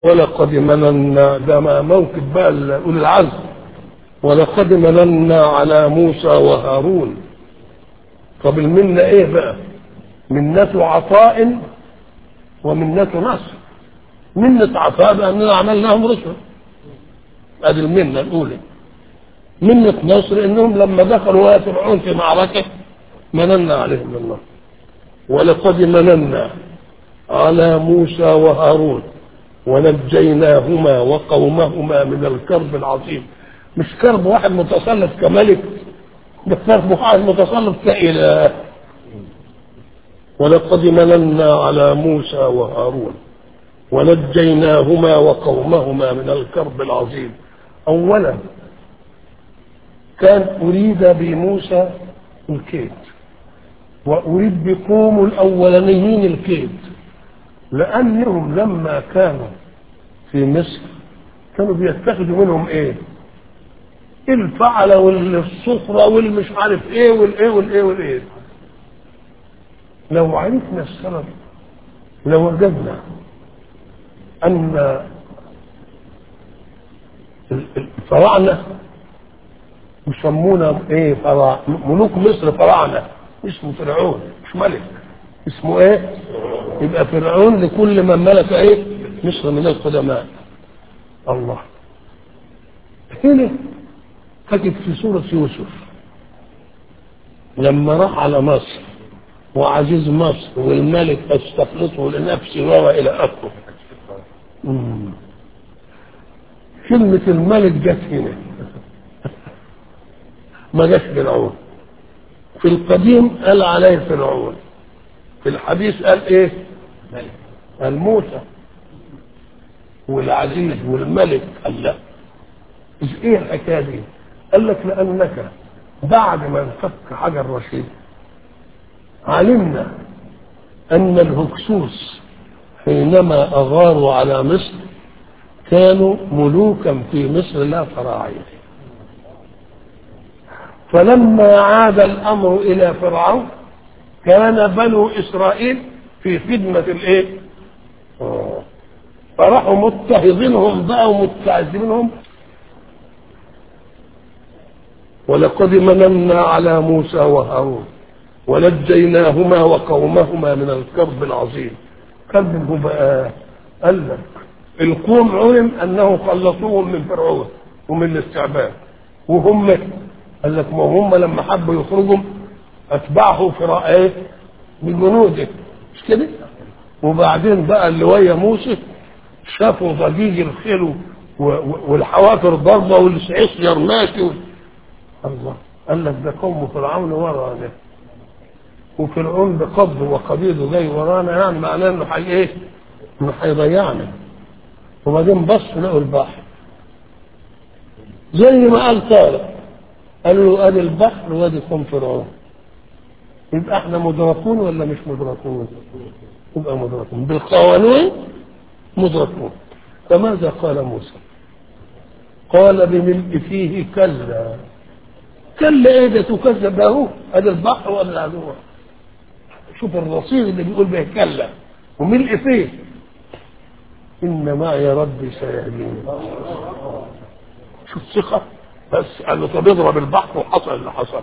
ولقد مننا ده ما موكب بقى أولي العزم ولقد مننا على موسى وهارون طب المنة ايه بقى منة عطاء ومنة نصر منة عطاء بأننا عملناهم رسل ادي المنة الأولى منة نصر انهم لما دخلوا فرعون في معركة مننا عليهم بالنصر ولقد مننا على موسى وهارون ونجيناهما وقومهما من الكرب العظيم مش كرب واحد متسلط كملك ده كرب واحد متسلط كإله ولقد مننا على موسى وهارون ونجيناهما وقومهما من الكرب العظيم اولا كان اريد بموسى الكيد واريد بقوم الاولانيين الكيد لانهم لما كانوا في مصر كانوا بيتخذوا منهم ايه الفعل والصخرة والمش عارف ايه والايه والايه والايه لو عرفنا السبب لوجدنا ان الفراعنه يسمونا ايه فرع ملوك مصر فراعنه اسمه فرعون مش ملك اسمه ايه يبقى فرعون لكل من ملك ايه مصر من القدماء الله هنا تجد في سورة يوسف لما راح على مصر وعزيز مصر والملك استخلصه لنفسه وهو الى اخره كلمة الملك جت هنا ما جاش فرعون في القديم قال عليه فرعون في الحديث قال ايه قال موسى والعزيز والملك قال لا ايه الحكايه دي قال لك لانك بعد ما انفك حجر رشيد علمنا ان الهكسوس حينما اغاروا على مصر كانوا ملوكا في مصر لا فراعين فلما عاد الامر الى فرعون كان بنو اسرائيل في خدمه الايه فراحوا مضطهدينهم بقى ومستعذبينهم ولقد مننا على موسى وهارون ونجيناهما وقومهما من الكرب العظيم كرب هو بقى قال لك القوم علم انه خلصوهم من فرعون ومن الاستعباد وهم قال لك ما هم لما حبوا يخرجوا اتبعه فرعون ايه بجنوده مش كده وبعدين بقى اللي ويا موسى شافوا ضجيج الخيل والحوافر ضربه والعصير ماشي الله قال لك ده قوم فرعون ورانا وفرعون بقبضه وقبيله جاي ورانا يعني معناه انه حي ايه؟ انه هيضيعنا وبعدين بص لقوا البحر زي ما قال طارق قالوا له ادي البحر وادي قوم فرعون يبقى احنا مدركون ولا مش مدركون؟ يبقى مدركون بالقوانين مدركون فماذا قال موسى؟ قال بملء فيه كلا كلا ايه ده تكذب اهو ادي البحر وادي العدو شوف الرصيد اللي بيقول به كلا وملء فيه ان معي ربي سيهديني شوف ثقة بس قال له طب اضرب البحر وحصل اللي حصل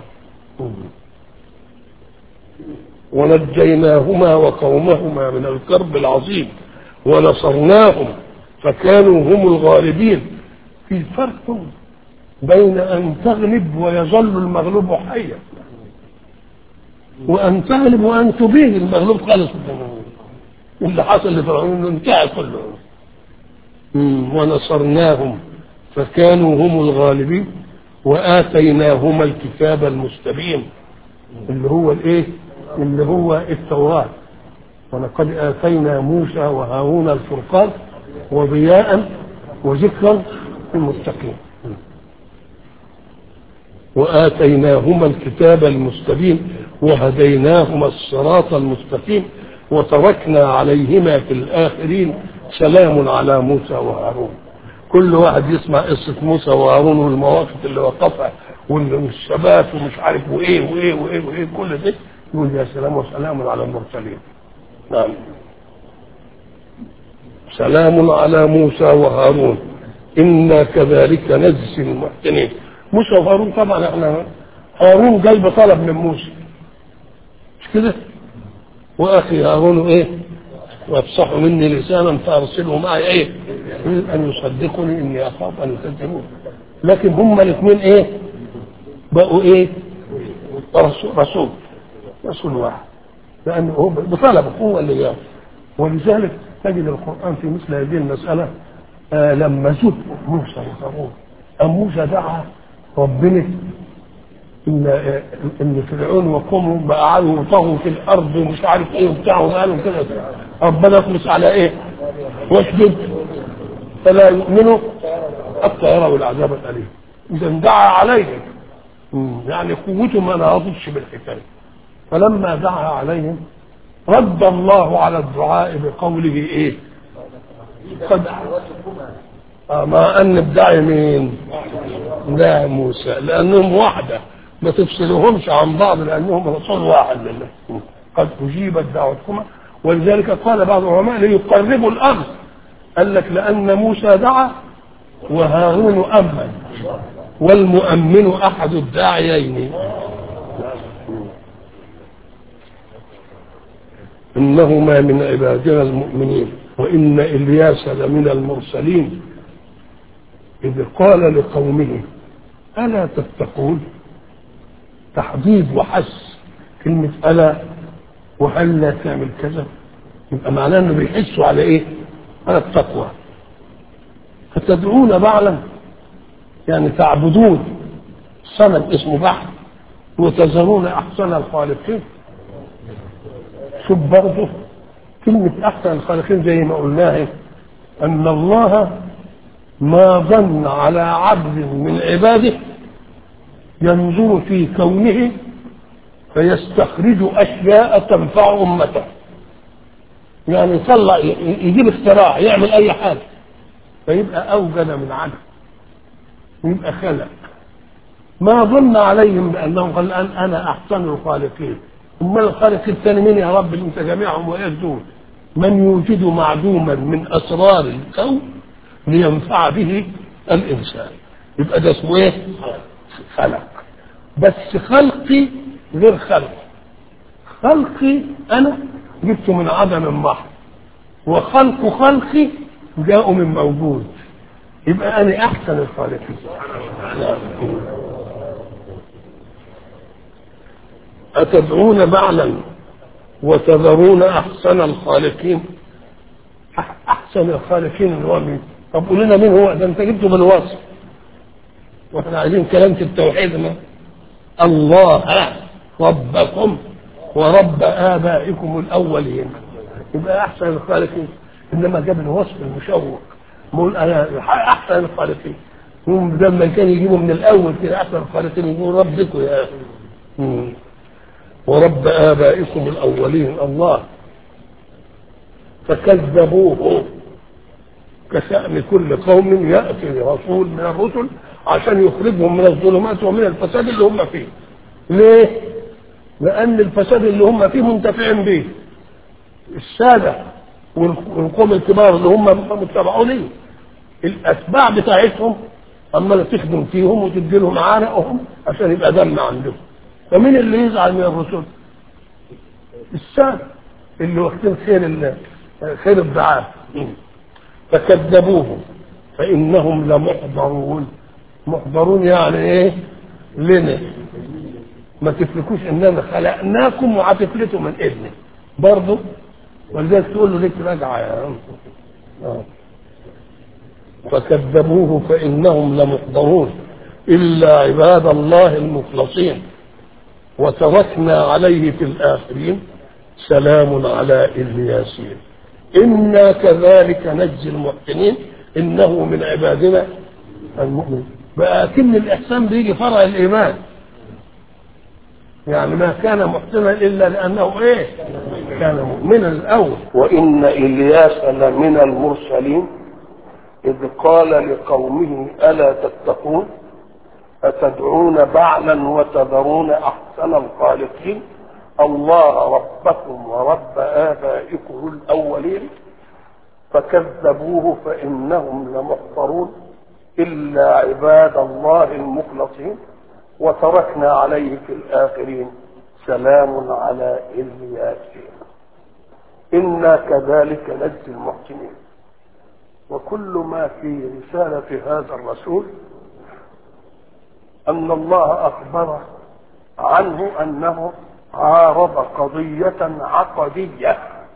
ونجيناهما وقومهما من الكرب العظيم ونصرناهم فكانوا هم الغالبين في فرق بين ان تغلب ويظل المغلوب حيا وان تغلب وان تبيه المغلوب خالص اللي حصل لفرعون انتهى كله ونصرناهم فكانوا هم الغالبين واتيناهما الكتاب المستبين اللي هو الايه اللي هو التوراه ولقد اتينا موسى وهارون الفرقان وضياء وذكرا للمتقين وآتيناهما الكتاب المستبين وهديناهما الصراط المستقيم وتركنا عليهما في الآخرين سلام على موسى وهارون كل واحد يسمع قصة موسى وهارون والمواقف اللي وقفها والثبات ومش عارف وايه وايه وايه وايه كل ده يقول يا سلام وسلام على المرسلين نعم سلام على موسى وهارون إنا كذلك نجزي المحسنين موسى وهارون طبعا احنا هارون جاي بطلب من موسى مش كده واخي هارون ايه وافصحوا مني لسانا فارسله معي ايه ان يصدقني اني اخاف ان يكذبون لكن هما الاثنين ايه بقوا ايه رسول رسول رسول واحد لانه هو بطلبه هو اللي جاب ولذلك تجد القران في مثل هذه المساله آه لما زد موسى وهارون أم موسى دعا ربنا ان ان فرعون وقومه بقى قعدوا يطغوا في الارض ومش عارف ايه وبتاع وقالوا كده ربنا يخلص على ايه؟ واشدد فلا يؤمنوا حتى يروا العذاب الاليم اذا دعا عليهم يعني قوته ما نهضتش بالحكايه فلما دعا عليهم رد الله على الدعاء بقوله ايه؟ قد مع ان الداعي مين؟ لا موسى لانهم وحده ما تفصلوهمش عن بعض لانهم رسول واحد لله قد اجيبت دعوتكما ولذلك قال بعض العلماء ليقربوا الامر قال لك لان موسى دعا وهارون امن والمؤمن احد الداعيين انهما من عبادنا المؤمنين وان الياس لمن المرسلين اذ قال لقومه الا تتقون تحضيض وحس كلمة ألا وهل لا تعمل كذا يبقى معناه انه بيحسوا على ايه؟ على التقوى فتدعون بعلا يعني تعبدون صنم اسمه بعل وتذرون احسن الخالقين شوف برضه كلمة أحسن الخالقين زي ما قلناها أن الله ما ظن على عبد من عباده ينظر في كونه فيستخرج اشياء تنفع امته يعني يطلع يجيب اختراع يعمل اي حاجه فيبقى اوجد من عدم يبقى خلق ما ظن عليهم بانهم قال الان انا احسن الخالقين امال الخالق الثاني مين يا رب انت جميعهم ويزدون من يوجد معدوما من اسرار الكون لينفع به الانسان يبقى ده اسمه ايه؟ خلق بس خلقي غير خلق خلقي انا جبته من عدم محض وخلق خلقي جاءوا من موجود يبقى انا احسن الخالقين اتدعون بعلا وتذرون احسن الخالقين احسن الخالقين اللي هو مين طب قول لنا مين هو ده انت جبته بالوصف واحنا عايزين كلام في التوحيد ما الله ربكم ورب آبائكم الأولين يبقى أحسن الخالقين إنما جاب الوصف المشوق بقول أنا أحسن الخالقين هم لما كان يجيبوا من الأول كده أحسن الخالقين يقول ربكم يا أخي ورب آبائكم الأولين الله فكذبوه كشأن كل قوم يأتي رسول من الرسل عشان يخرجهم من الظلمات ومن الفساد اللي هم فيه ليه لان الفساد اللي هم فيه منتفعين به الساده والقوم الكبار اللي هم متبعوا ليه الاتباع بتاعتهم عماله تخدم فيهم وتدي لهم عرقهم عشان يبقى دم عندهم فمين اللي يزعل من الرسل الساده اللي واخدين خير خير الدعاء فكذبوهم فانهم لمحضرون محضرون يعني ايه لنا ما تفلكوش اننا خلقناكم وهتفلتوا من ابني برضه ولذلك تقول له ليك راجعه يا آه. فكذبوه فانهم لمحضرون الا عباد الله المخلصين وتركنا عليه في الاخرين سلام على الياسين انا كذلك نجزي المحسنين انه من عبادنا المؤمن بقى كن الاحسان بيجي فرع الايمان يعني ما كان محسنا الا لانه ايه كان مؤمنا الاول وان الياس لمن المرسلين اذ قال لقومه الا تتقون اتدعون بعلا وتذرون احسن الخالقين الله ربكم ورب ابائكم الاولين فكذبوه فإنهم لمحضرون إلا عباد الله المخلصين وتركنا عليه في الآخرين سلام على الياسين إنا كذلك نجزي المحسنين وكل ما في رسالة هذا الرسول أن الله أخبر عنه أنه عارض قضية عقدية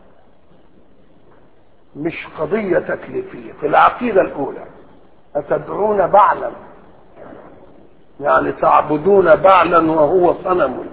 مش قضية تكليفية في العقيدة الأولى أتدعون بعلا يعني تعبدون بعلا وهو صنم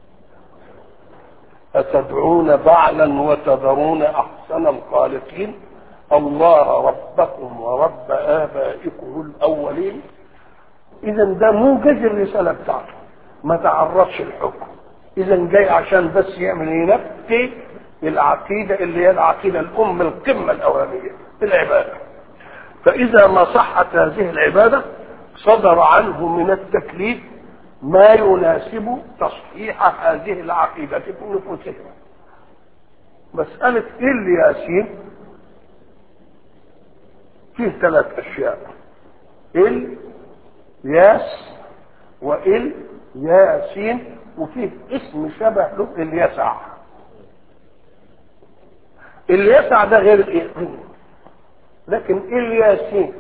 أتدعون بعلا وتذرون أحسن الخالقين الله ربكم ورب آبائكم الأولين إذا ده موجز الرسالة بتاعته ما تعرضش الحكم إذا جاي عشان بس يعمل ينفي العقيدة اللي هي العقيدة الأم القمة الأولانية العبادة فإذا ما صحت هذه العبادة صدر عنه من التكليف ما يناسب تصحيح هذه العقيدة في نفوسهم مسألة الياسين فيه ثلاث أشياء ال ياس وال ياسين وفيه اسم شبه له اليسع اليسع ده غير الايه لكن الياسين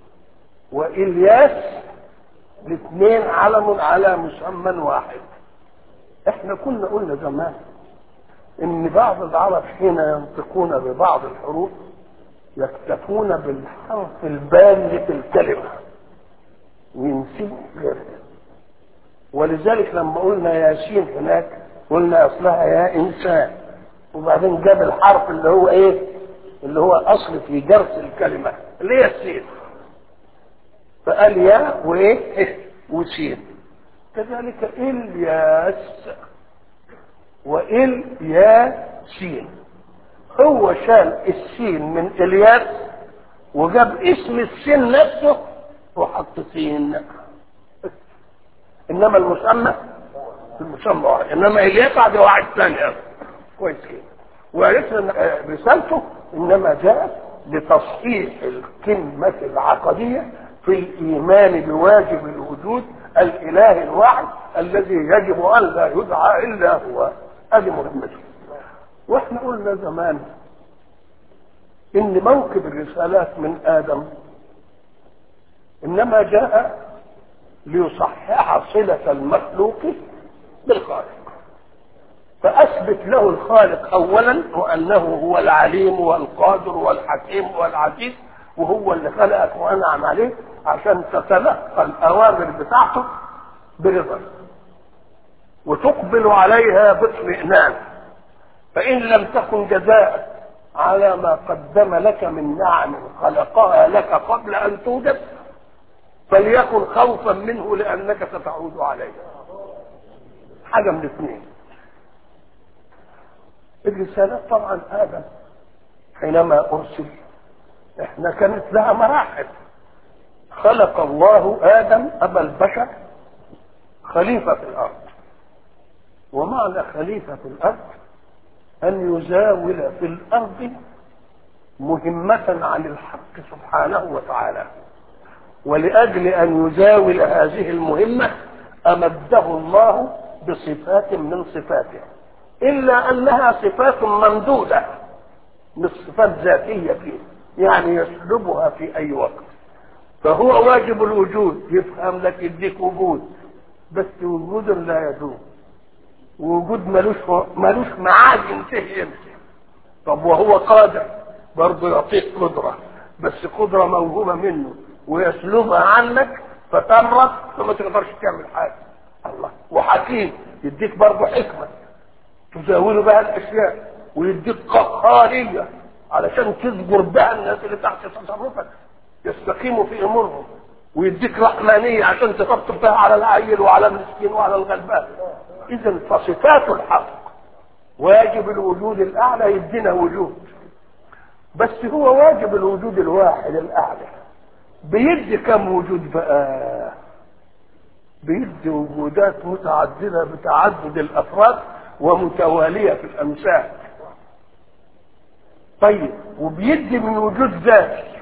والياس الاثنين علم على مسمى واحد احنا كنا قلنا زمان ان بعض العرب حين ينطقون ببعض الحروف يكتفون بالحرف البال في الكلمه وينسبوا غيرها ولذلك لما قلنا ياسين هناك قلنا اصلها يا انسان وبعدين جاب الحرف اللي هو ايه اللي هو اصل في جرس الكلمه اللي هي السين فقال يا وايه وسين كذلك الياس والياسين هو شال السين من الياس وجاب اسم السين نفسه وحط سين انما المسمى المسمى واحد انما الياس دي واحد ثاني كويس كده وعرفنا ان رسالته انما جاءت لتصحيح الكلمة العقدية في الإيمان بواجب الوجود الإله الواحد الذي يجب أن لا يدعى إلا هو هذه مهمته واحنا قلنا زمان ان موكب الرسالات من ادم انما جاء ليصحح صلة المخلوق بالخالق فأثبت له الخالق أولا وأنه هو العليم والقادر والحكيم والعزيز وهو اللي خلقك وأنعم عليك عشان تتلقى الأوامر بتاعته برضا وتقبل عليها باطمئنان فإن لم تكن جزاء على ما قدم لك من نعم خلقها لك قبل أن توجد فليكن خوفا منه لأنك ستعود عليه حاجة من اثنين الرسالات طبعا آدم حينما أرسل احنا كانت لها مراحل خلق الله آدم أبا البشر خليفة في الأرض ومعنى خليفة في الأرض أن يزاول في الأرض مهمة عن الحق سبحانه وتعالى ولأجل أن يزاول هذه المهمة أمده الله بصفات من صفاته إلا أنها صفات ممدودة مش صفات ذاتية فيه يعني يسلبها في أي وقت فهو واجب الوجود يفهم لك يديك وجود بس وجود لا يدوم وجود ملوش ملوش معاد ينتهي يمشي طب وهو قادر برضه يعطيك قدرة بس قدرة موهوبة منه ويسلبها عنك فتمرض فما تقدرش تعمل حاجة الله وحكيم يديك برضه حكمة تزاول بها الأشياء ويديك قهارية علشان تجبر بها الناس اللي تحت تصرفك يستقيموا في امورهم ويديك رحمانية عشان تطبطب بها على العيل وعلى المسكين وعلى الغلبان اذا فصفات الحق واجب الوجود الاعلى يدينا وجود بس هو واجب الوجود الواحد الاعلى بيدي كم وجود بقى بيدي وجودات متعددة بتعدد الافراد ومتوالية في الامثال طيب وبيدي من وجود ذاتي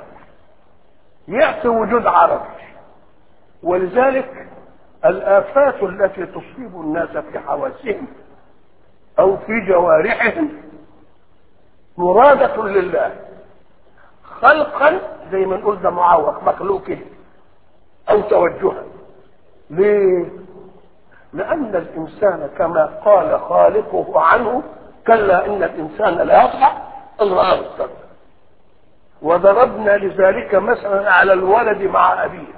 يعطي وجود عرض ولذلك الآفات التي تصيب الناس في حواسهم أو في جوارحهم مرادة لله خلقا زي ما نقول ده معوق مخلوق كده أو توجها ليه؟ لأن الإنسان كما قال خالقه عنه كلا إن الإنسان لا يطلع إن رآه استغنى وضربنا لذلك مثلا على الولد مع أبيه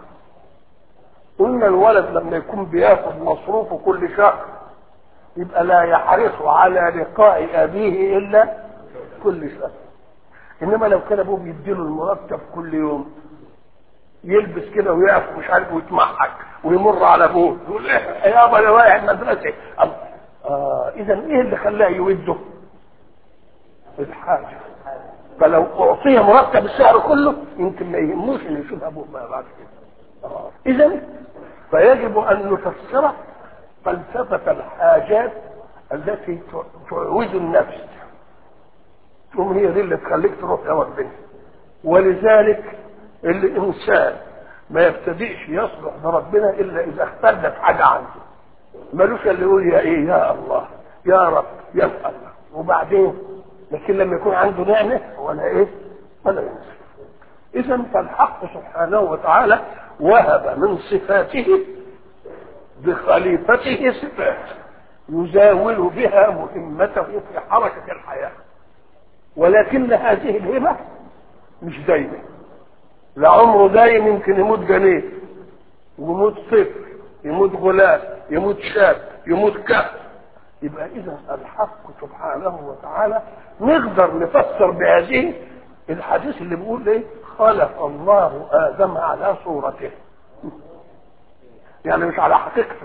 قلنا الولد لما يكون بياخد مصروفه كل شهر يبقى لا يحرص على لقاء أبيه إلا كل شهر إنما لو كان أبوه بيديله المرتب كل يوم يلبس كده ويقف مش عارف ويتمحك ويمر على ابوه يقول ايه يابا انا رايح المدرسه آه اذا ايه اللي خلاه يوده؟ الحاجه فلو اعطي مرتب الشهر كله يمكن ما يهموش انه يشوف ابوه ما بعد كده آه. اذا فيجب ان نفسر فلسفه الحاجات التي تعود النفس ثم هي دي اللي تخليك تروح يا ربنا ولذلك الانسان ما يبتدئش يصلح بربنا الا اذا اختلت حاجه عنده ملوش اللي يقول يا ايه يا الله يا رب يا الله وبعدين لكن لما يكون عنده نعمه ولا ايه ولا ينسى اذا فالحق سبحانه وتعالى وهب من صفاته بخليفته صفات يزاول بها مهمته في حركه الحياه ولكن هذه الهبه مش دايما لعمره دايم يمكن يموت جنين ويموت طفل يموت غلام يموت شاب يموت كهف يبقى اذا الحق سبحانه وتعالى نقدر نفسر بهذه الحديث اللي بيقول ايه خلق الله ادم على صورته يعني مش على حقيقته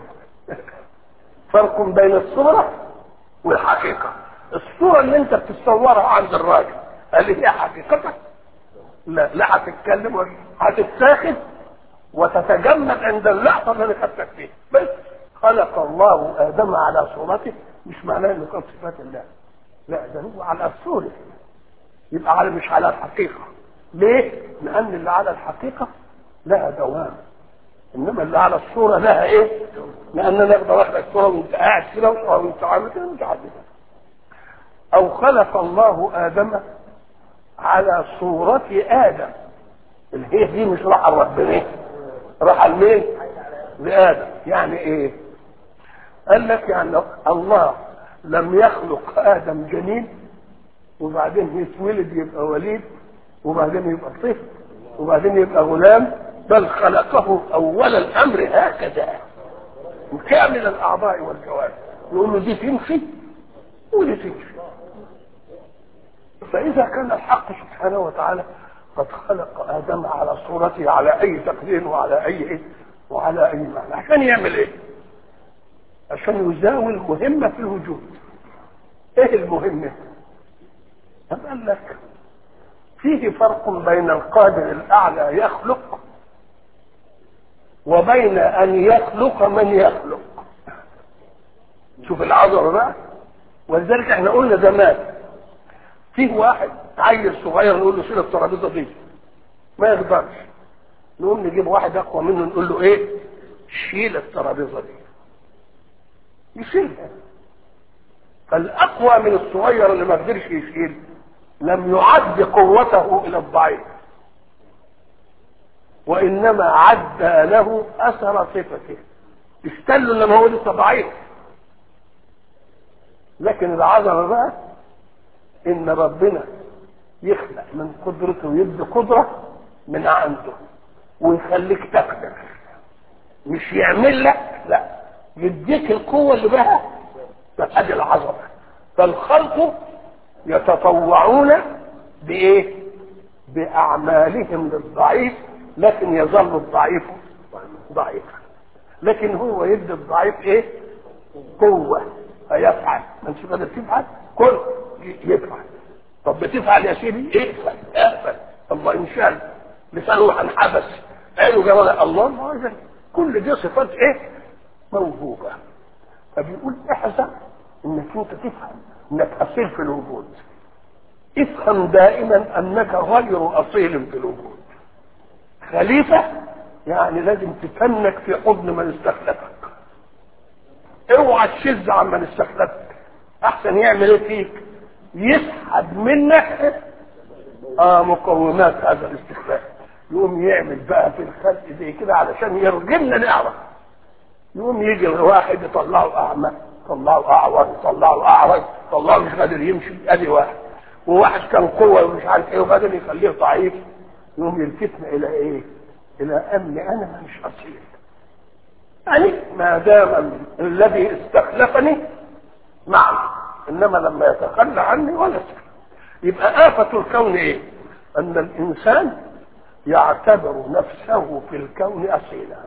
فرق بين الصوره والحقيقه الصوره اللي انت بتتصورها عند الراجل هل هي حقيقتك لا لا هتتكلم هتتاخد وتتجمد عند اللحظه اللي انا خدتك فيها بس خلق الله ادم على صورته مش معناه انه كان صفات الله لا ده هو على الصوره يبقى على مش على الحقيقه ليه؟ لان اللي على الحقيقه لها دوام انما اللي على الصوره لها ايه؟ لان انا اقدر اخد الصوره وانت قاعد كده وانت عامل كده مش عارف او خلق الله ادم على صورة آدم اللي هي دي مش راح ربنا راح لمين؟ لآدم يعني إيه؟ قال لك يعني الله لم يخلق آدم جنين وبعدين يتولد يبقى وليد وبعدين يبقى طفل وبعدين يبقى غلام بل خلقه أول الأمر هكذا كامل الأعضاء والجوارح يقول له دي تمشي ودي تمشي فإذا كان الحق سبحانه وتعالى قد خلق آدم على صورته على أي تقدير وعلى أي إيه وعلى أي معنى عشان يعمل إيه؟ عشان يزاول مهمة في الوجود إيه المهمة؟ أم قال لك فيه فرق بين القادر الأعلى يخلق وبين أن يخلق من يخلق شوف العذر بقى ولذلك احنا قلنا زمان فيه واحد عيل صغير نقول له شيل الترابيزه دي ما يقدرش نقوم نجيب واحد اقوى منه نقول له ايه شيل الترابيزه دي يشيلها فالاقوى من الصغير اللي ما قدرش يشيل لم يعد قوته الى الضعيف وانما عد له اثر صفته استلوا لما هو لسه ضعيف لكن العذر بقى ان ربنا يخلق من قدرته ويدي قدره من عنده ويخليك تقدر مش يعمل لك لا يديك القوه اللي بها ادي العظمه فالخلق يتطوعون بايه باعمالهم للضعيف لكن يظل الضعيف ضعيفا لكن هو يدي الضعيف ايه قوه فيفعل ما انت قادر تفعل كل يفعل طب بتفعل يا سيدي اقفل اقفل الله ان شاء لسانه انحبس عينه جرى الله ما هو كل دي صفات ايه موهوبه فبيقول احذر انك انت تفهم انك اسير في الوجود افهم دائما انك غير اصيل في الوجود خليفة يعني لازم تفنك في حضن من استخلفك اوعى تشز عن من استخلفك احسن يعمل ايه فيك يسحب منك اه مقومات هذا الاستخلاف يقوم يعمل بقى في الخلق زي كده علشان يرجمنا نعرف يقوم يجي الواحد يطلعه اعمى يطلعه اعور يطلعه اعرج يطلعه مش قادر يمشي ادي واحد وواحد كان قوه ومش عارف ايه وبعدين يخليه ضعيف يقوم يلفتنا الى ايه؟ الى ان انا مش اصيل يعني ما دام الذي استخلفني معه انما لما يتخلى عني ولا سكت يبقى آفة الكون ايه؟ ان الانسان يعتبر نفسه في الكون اصيلا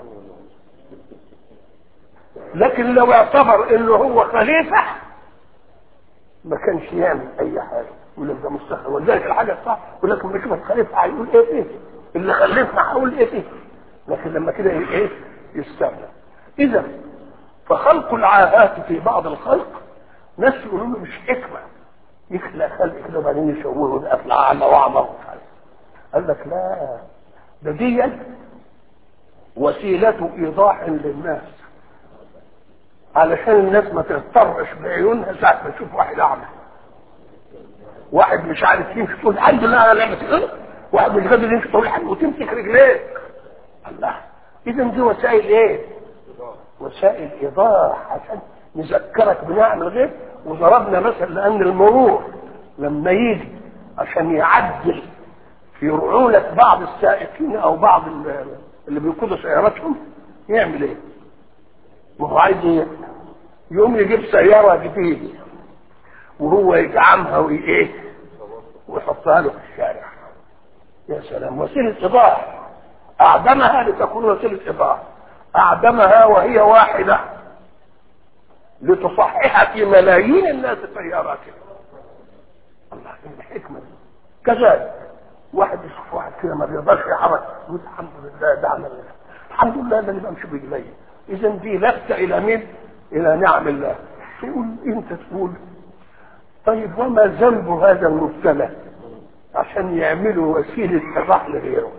لكن لو اعتبر انه هو خليفة ما كانش يعمل اي حاجة يقول لك ده مستحيل ولذلك الحاجة الصح يقول لك لما يشوف الخليفة هيقول ايه فيه اللي خلفنا هقول ايه فيه لكن لما كده ايه يستغنى اذا فخلق العاهات في بعض الخلق ناس يقولوا له مش حكمة يخلق خلق كده وبعدين يشوهه ده اطلع اعمى واعمى قال لك لا ده دي وسيلة ايضاح للناس علشان الناس ما تضطرش بعيونها ساعة ما تشوف واحد اعمى واحد مش عارف يمشي تقول الحمد لله على نعمة ايه واحد مش قادر يمشي تقول الحمد وتمسك رجليك الله اذا دي وسائل ايه وسائل ايضاح عشان نذكرك بنعم الغيب وضربنا مثل لان المرور لما يجي عشان يعدل في رعونة بعض السائقين او بعض اللي بيقودوا سياراتهم يعمل ايه؟ ما هو عايز ايه؟ يقوم يجيب سيارة جديدة وهو يدعمها وايه؟ ويحطها له في الشارع يا سلام وسيلة إيضاح أعدمها لتكون وسيلة إيضاح أعدمها وهي واحدة لتصحح في ملايين الناس سياراتهم الله الحكمة دي كذلك واحد يشوف واحد كده ما بيقدرش يحرك يقول الحمد لله ده عمل الحمد لله ده انا بمشي برجلي اذا دي لفته الى مين؟ الى نعم الله تقول انت تقول طيب وما ذنب هذا المبتلى عشان يعملوا وسيله صلاح لغيره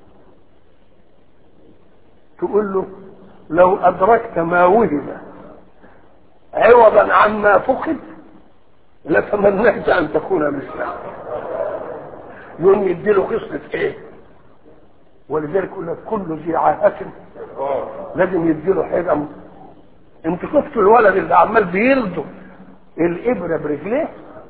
تقول له لو ادركت ما وهب عوضا عما فقد لتمنيت ان تكون مثله يوم يديله خصلة ايه ولذلك يقول لك كل ذي عاهة لازم يديله حاجة انت شفتوا الولد اللي عمال بيلضم الابره برجليه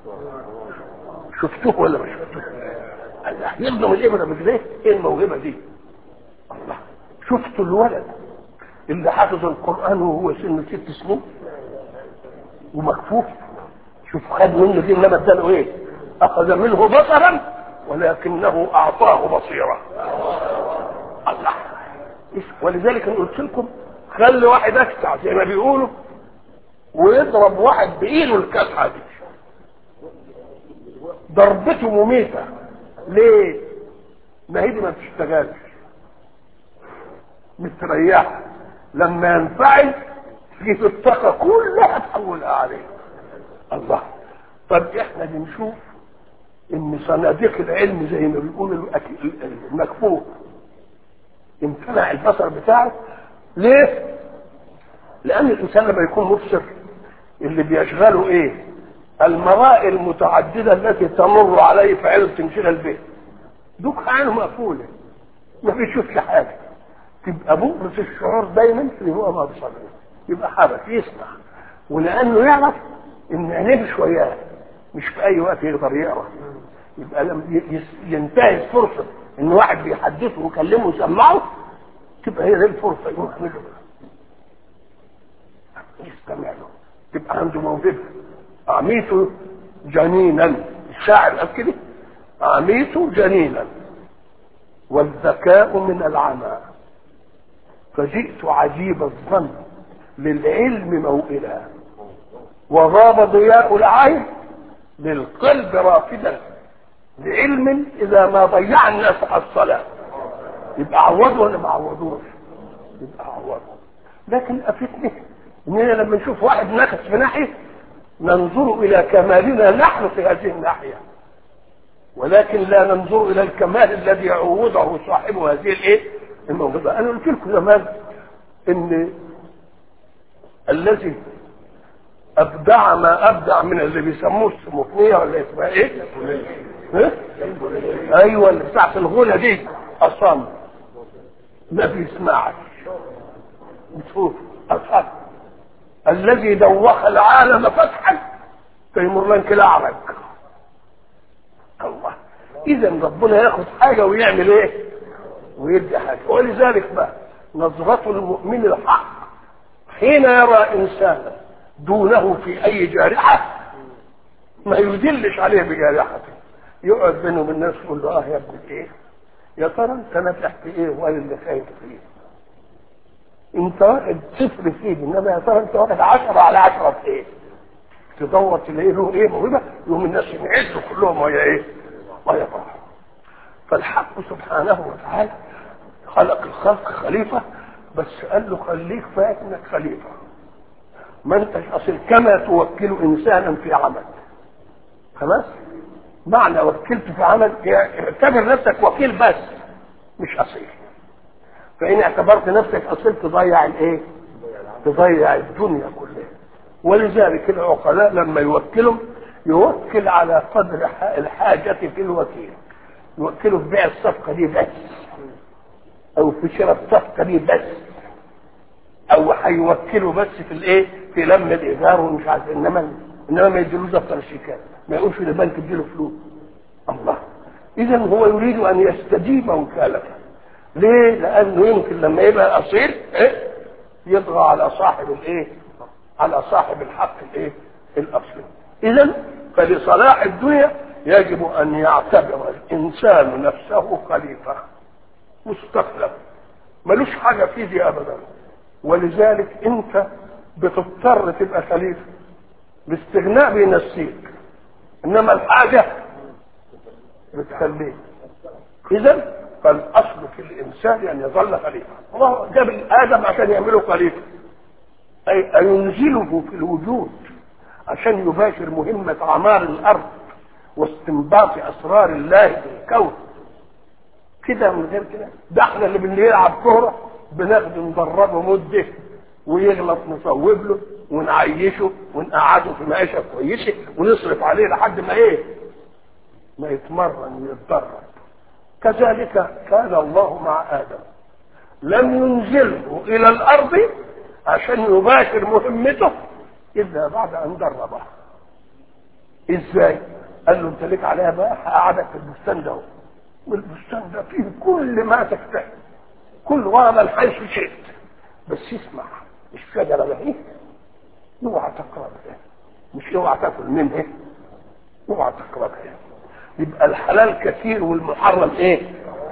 شفتوه ولا ما شفتوه الله يلضم الابره برجليه ايه الموهبه دي الله شفتوا الولد اللي حافظ القران وهو سن ست سنين ومكفوف شوف خد منه دي انما اداله ايه اخذ منه بصرا ولكنه اعطاه بصيره الله ولذلك انا قلت لكم خلي واحد اكتع زي ما بيقولوا ويضرب واحد بايده الكسحه دي ضربته مميته ليه؟ ما هي دي ما بتشتغلش مستريحه لما ينفعل تجي الطاقه كلها تحولها عليه الله طب احنا بنشوف ان صناديق العلم زي ما بيقول المكفوف امتنع البصر بتاعه ليه؟ لان الانسان لما يكون مبصر اللي بيشغله ايه؟ المرائي المتعدده التي تمر عليه فعلا تنشغل به دوك عينه مقفوله ما بيشوفش حاجه تبقى بؤرة الشعور دايما اللي هو ما بصره يبقى حرك يسمع ولانه يعرف ان عينيه شويه مش في اي وقت يقدر يقرا يبقى لما ينتهز فرصه ان واحد بيحدثه ويكلمه ويسمعه تبقى هي دي الفرصه يقوم يعمل له يستمع له تبقى عنده موهبه اعميت جنينا الشاعر قال كده اعميت جنينا والذكاء من العمى فجئت عجيب الظن للعلم موئلا وغاب ضياء العين للقلب رافدا لعلم اذا ما ضيع الناس الصلاه يبقى عوضوا ولا ما عوضوش يبقى عوضوا لكن افتني اننا لما نشوف واحد نكس في ناحيه ننظر الى كمالنا نحن في هذه الناحيه ولكن لا ننظر الى الكمال الذي عوضه صاحب هذه الايه الموهبه انا قلت لكم زمان ان الذي ابدع ما ابدع من اللي بيسموه السيمفونيه ولا اسمها ايه؟ إيه؟ ايوه اللي بتاعت الغنى دي اصم ما بيسمعش بتشوف اصم الذي دوخ العالم فتحا كيمرلان كده اعرج الله اذا ربنا ياخد حاجه ويعمل ايه ويدي حاجه ولذلك بقى نظرة المؤمن الحق حين يرى انسانا دونه في اي جارحه ما يدلش عليه بجارحته يقعد بينه وبين الناس يقول له اه يا ابن ايه يا ترى انت نافع في ايه وانا اللي خايف فيه انت واخد صفر فيه انما يا ترى انت واخد عشرة على عشرة في ايه تدور تلاقي له ايه موهبه يقوم الناس ينعزوا كلهم وهي ايه وهي فرح فالحق سبحانه وتعالى خلق الخلق خليفه بس قال له خليك فاكنك خليفه ما انتش اصل كما توكل انسانا في عمل خلاص معنى وكلت في عمل اعتبر نفسك وكيل بس مش اصيل فان اعتبرت نفسك اصيل تضيع الايه تضيع الدنيا كلها ولذلك العقلاء لما يوكلهم يوكل على قدر الحاجة في الوكيل يوكله في بيع الصفقة دي بس أو في شراء الصفقة دي بس أو هيوكله بس في الإيه؟ في لم الإيجار ومش عارف إنما إنما ما يديلوش دفتر الشيكات ما يقولش للبنك اديله فلوس الله إذا هو يريد أن يستجيب وكالته ليه؟ لأنه يمكن لما يبقى أصيل إيه؟ يطغى على صاحب الإيه؟ على صاحب الحق الايه الاصلي اذا فلصلاح الدنيا يجب ان يعتبر الانسان نفسه خليفه مستقلم ملوش حاجه في دي ابدا ولذلك انت بتضطر تبقى خليفه الاستغناء بينسيك انما الحاجه بتخليك اذا فالاصل في الانسان ان يظل خليفه الله جاب ادم عشان يعمله خليفه أي أينزله في الوجود عشان يباشر مهمة عمار الأرض واستنباط أسرار الله في الكون كده من غير كده ده احنا اللي بنلعب كورة بناخده ندربه مدة ويغلط نصوب له ونعيشه ونقعده في معيشة كويسة ونصرف عليه لحد ما ايه ما يتمرن ويتدرب كذلك كان الله مع آدم لم ينزله إلى الأرض عشان يباشر مهمته الا بعد ان دربه ازاي قال له انت ليك عليها بقى هقعدك في البستان ده والبستان ده فيه كل ما تحتاج كل ورقه حيث شئت بس اسمع الشجره ده ايه اوعى تقربها مش اوعى تاكل منها اوعى تقربها يبقى الحلال كثير والمحرم ايه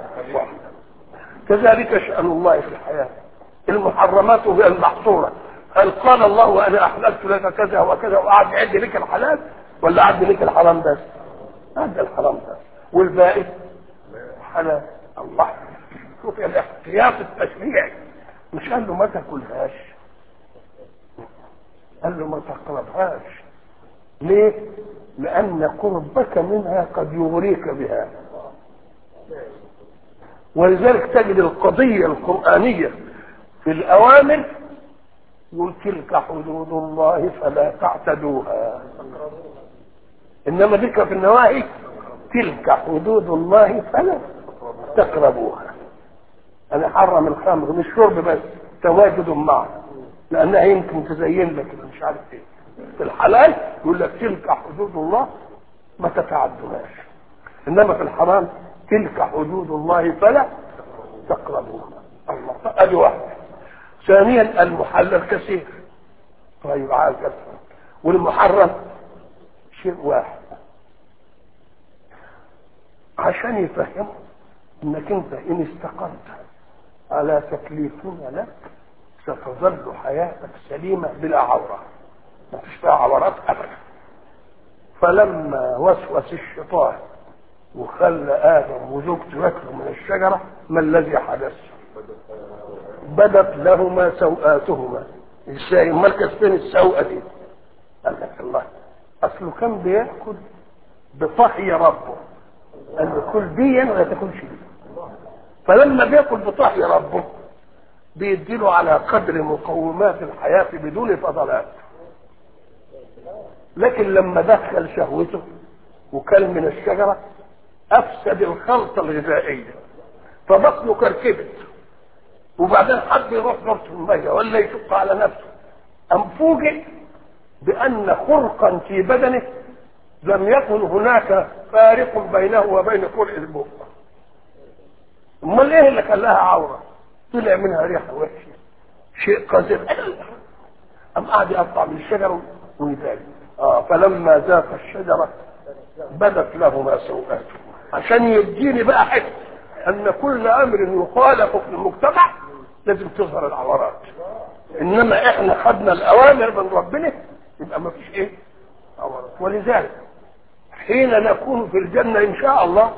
كذلك شأن الله في الحياه المحرمات وهي المحصورة هل قال الله وأنا أحللت لك كذا وكذا وقعد يعد لك الحلال ولا عد لك الحرام بس؟ عد الحرام بس والباقي حلال الله شوف الاحتياط التشريعي مش قال له ما تاكلهاش قال له ما تقربهاش ليه؟ لأن قربك منها قد يغريك بها ولذلك تجد القضية القرآنية في الأوامر يقول تلك حدود الله فلا تعتدوها إنما ذكر في النواهي تلك حدود الله فلا تقربوها أنا حرم الخمر مش شرب بس تواجد معه لأنها يمكن تزين لك مش عارف إيه في الحلال يقول لك تلك حدود الله ما تتعدوهاش إنما في الحرام تلك حدود الله فلا تقربوها الله ادي واحده ثانيا المحلل كثير طيب عال كثير والمحرم شيء واحد عشان يفهموا انك انت ان استقمت على تكليفنا لك ستظل حياتك سليمة بلا عورة ما فيش فيها عورات ابدا فلما وسوس الشيطان وخلى ادم وزوجته ياكلوا من الشجره ما الذي حدث؟ بدت لهما سوآتهما ازاي امال كانت فين السوءة دي؟ قال لك الله اصله كان بياكل بطهي ربه قال له كل ديا ولا تاكلش دي فلما بياكل بطحي ربه بيديله على قدر مقومات الحياة بدون فضلات لكن لما دخل شهوته وكل من الشجرة أفسد الخلطة الغذائية فبطنه كركبت وبعدين حد يروح نص المية ولا يشق على نفسه أم فوجئ بأن خرقا في بدنه لم يكن هناك فارق بينه وبين خلق البق امال ايه اللي خلاها عوره طلع منها ريحه وحشه شيء قذر ام قعد يقطع من الشجر ويبالي اه فلما ذاق الشجره بدت لهما سوءاته عشان يديني بقى حته ان كل امر يخالف في المجتمع لازم تظهر العورات انما احنا خدنا الاوامر من ربنا يبقى ما فيش ايه عورات ولذلك حين نكون في الجنه ان شاء الله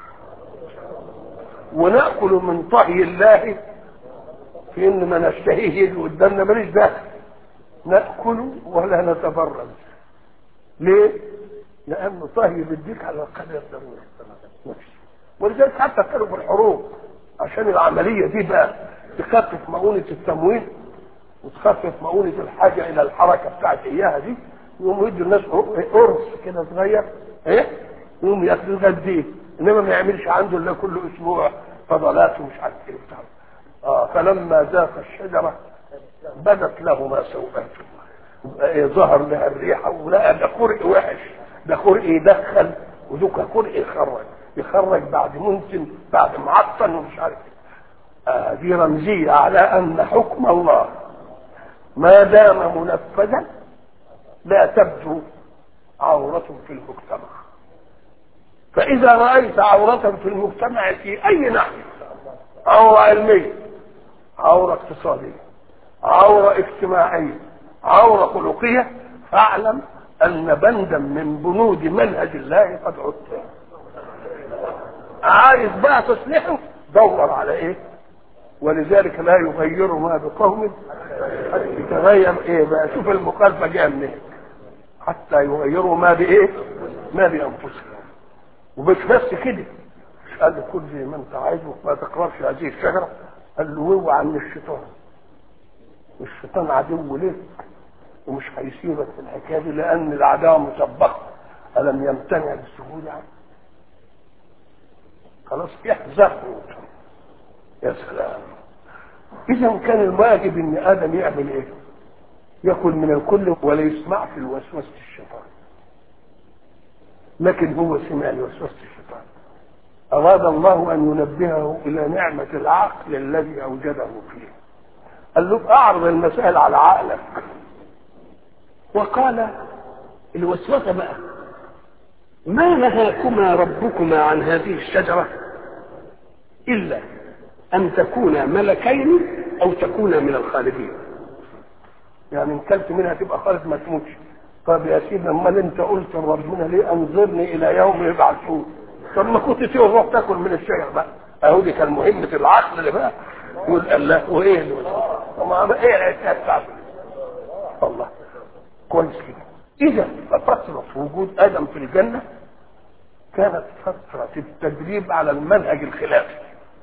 وناكل من طهي الله في ان ما نشتهيه يجي قدامنا ماليش دخل ناكل ولا نتبرج ليه؟ لانه طهي بيديك على قدر الضروره ولذلك حتى كانوا في الحروب عشان العمليه دي بقى تخفف مؤونه التموين وتخفف مؤونه الحاجه الى الحركه بتاعت اياها دي يقوموا يدوا الناس قرص كده صغير ايه يقوم ياخدوا غديه انما ما يعملش عنده الا كل اسبوع فضلات ومش عارف ايه بتاع اه فلما ذاق الشجره بدت لهما سوءاتهما إيه ظهر لها الريحه ولقى ده خرق وحش ده خرق يدخل وذوك خرق يخرج يخرج بعد منتن بعد معطن ومش عارف ايه آه دي رمزيه على ان حكم الله ما دام منفذا لا تبدو عورة في المجتمع فإذا رأيت عورة في المجتمع في أي ناحية عورة علمية عورة اقتصادية عورة اجتماعية عورة خلقية فاعلم أن بندا من بنود منهج الله قد عدت عايز بقى تصلحه دور على ايه ولذلك لا يغير ما بقوم حتى يتغير ايه بقى شوف المخالفه جايه منين حتى يغيروا ما بايه ما بانفسهم ومش بس كده مش قال له كل زي ما انت عايز وما تقربش هذه الشجره قال له اوعى عن الشيطان الشيطان عدو لك ومش هيسيبك في الحكايه دي لان العداوه مسبقه الم يمتنع بالسهوله عنه خلاص احذر يا سلام اذا كان الواجب ان ادم يعمل ايه ياكل من الكل ولا يسمع في الوسوسه الشيطان لكن هو سمع لوسوسه الشيطان اراد الله ان ينبهه الى نعمه العقل الذي اوجده فيه قال له اعرض المسائل على عقلك وقال الوسوسه بقى ما نهاكما ربكما عن هذه الشجره الا ان تكونا ملكين او تكونا من الخالدين يعني ان كلت منها تبقى خالد ما تموتش طب يا سيدنا امال انت قلت لربنا ليه انظرني الى يوم يبعثون طب ما كنت تروح تاكل من الشجر بقى اهو دي كان مهمه العقل اللي بقى يقول الله وايه اللي وما ايه العتاب بتاعته الله كويس كده اذا فتره وجود ادم في الجنه كانت فتره التدريب على المنهج الخلافي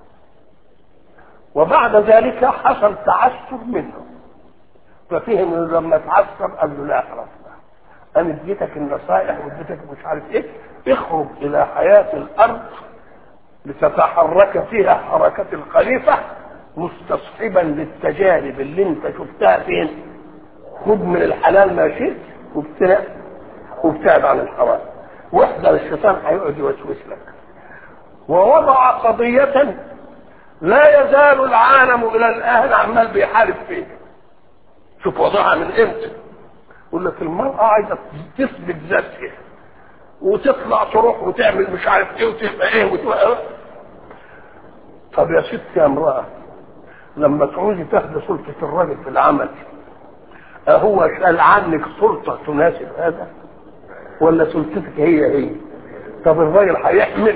وبعد ذلك حصل تعسر منه ففهم انه لما تعسر قال له لا خلاص انا اديتك النصائح واديتك مش عارف ايه اخرج الى حياه الارض لتتحرك فيها حركه الخليفه مستصحبا للتجارب اللي انت شفتها فين خد من الحلال ما شئت وابتعد وابتعد عن الحرام واحذر الشيطان هيقعد يوسوس لك ووضع قضيه لا يزال العالم الى الان عمال بيحارب فيه شوف وضعها من امتى يقول لك المرأة عايزة تثبت ذاتها وتطلع تروح وتعمل مش عارف ايه وتبقى ايه وتبقى طب يا ست يا امرأة لما تعوزي تاخدي سلطة الراجل في العمل أهو قال عنك سلطة تناسب هذا ولا سلطتك هي هي طب الراجل هيحمل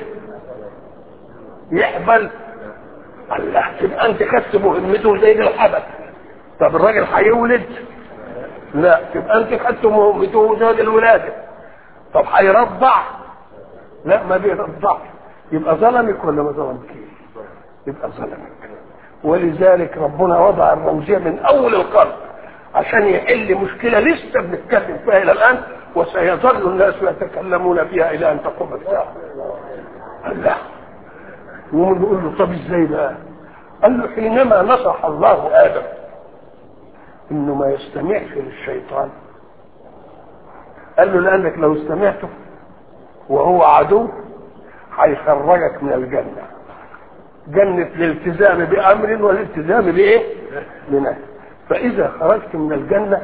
يحمل الله تبقى انت خدت مهمته زي الحبل طب الراجل هيولد لا تبقى انت خدت مهمته زي الولاده طب هيرضع لا ما بيرضعش يبقى ظلمك ولا ما ظلمكيش يبقى ظلمك ولذلك ربنا وضع الروزيه من اول القرن عشان يحل مشكله لسه بنتكلم فيها الى الان وسيظل الناس يتكلمون فيها الى ان تقوم الساعه الله يقوم يقول له طب ازاي بقى قال له حينما نصح الله ادم انه ما يستمعش للشيطان قال له لانك لو استمعته وهو عدو هيخرجك من الجنه جنه الالتزام بامر والالتزام بايه بنهي فاذا خرجت من الجنه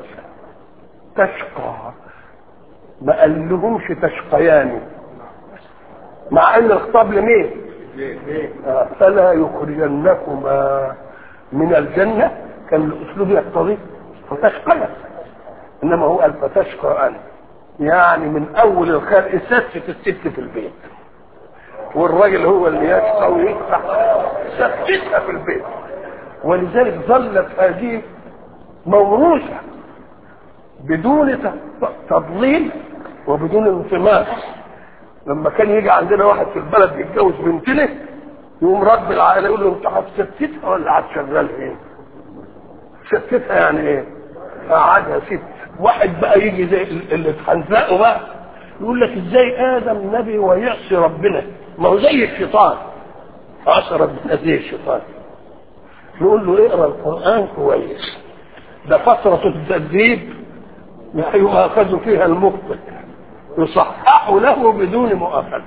تشقى ما قال لهمش تشقيان مع ان الخطاب لمين آه، فلا يخرجنكما من الجنه كان الاسلوب يقتضي فتشقى انما هو قال فتشقى انت يعني من اول الخلق ستة الست في البيت والراجل هو اللي يشقى ويدفع ستتها في البيت ولذلك ظلت هذه موروثة بدون تضليل وبدون انطماس لما كان يجي عندنا واحد في البلد يتجوز بنتنا يقوم رب العائله يقول له انت هتستتها ولا هتشغلها ايه؟ ستتها يعني ايه؟ قعدها ست واحد بقى يجي زي اللي اتخنزقه بقى يقول لك ازاي ادم نبي ويعصي ربنا ما هو زي الشيطان عصى ربنا زي الشيطان نقول له اقرا القران كويس ده فتره التدريب يؤاخذ فيها المخطئ يصحح له بدون مؤاخذه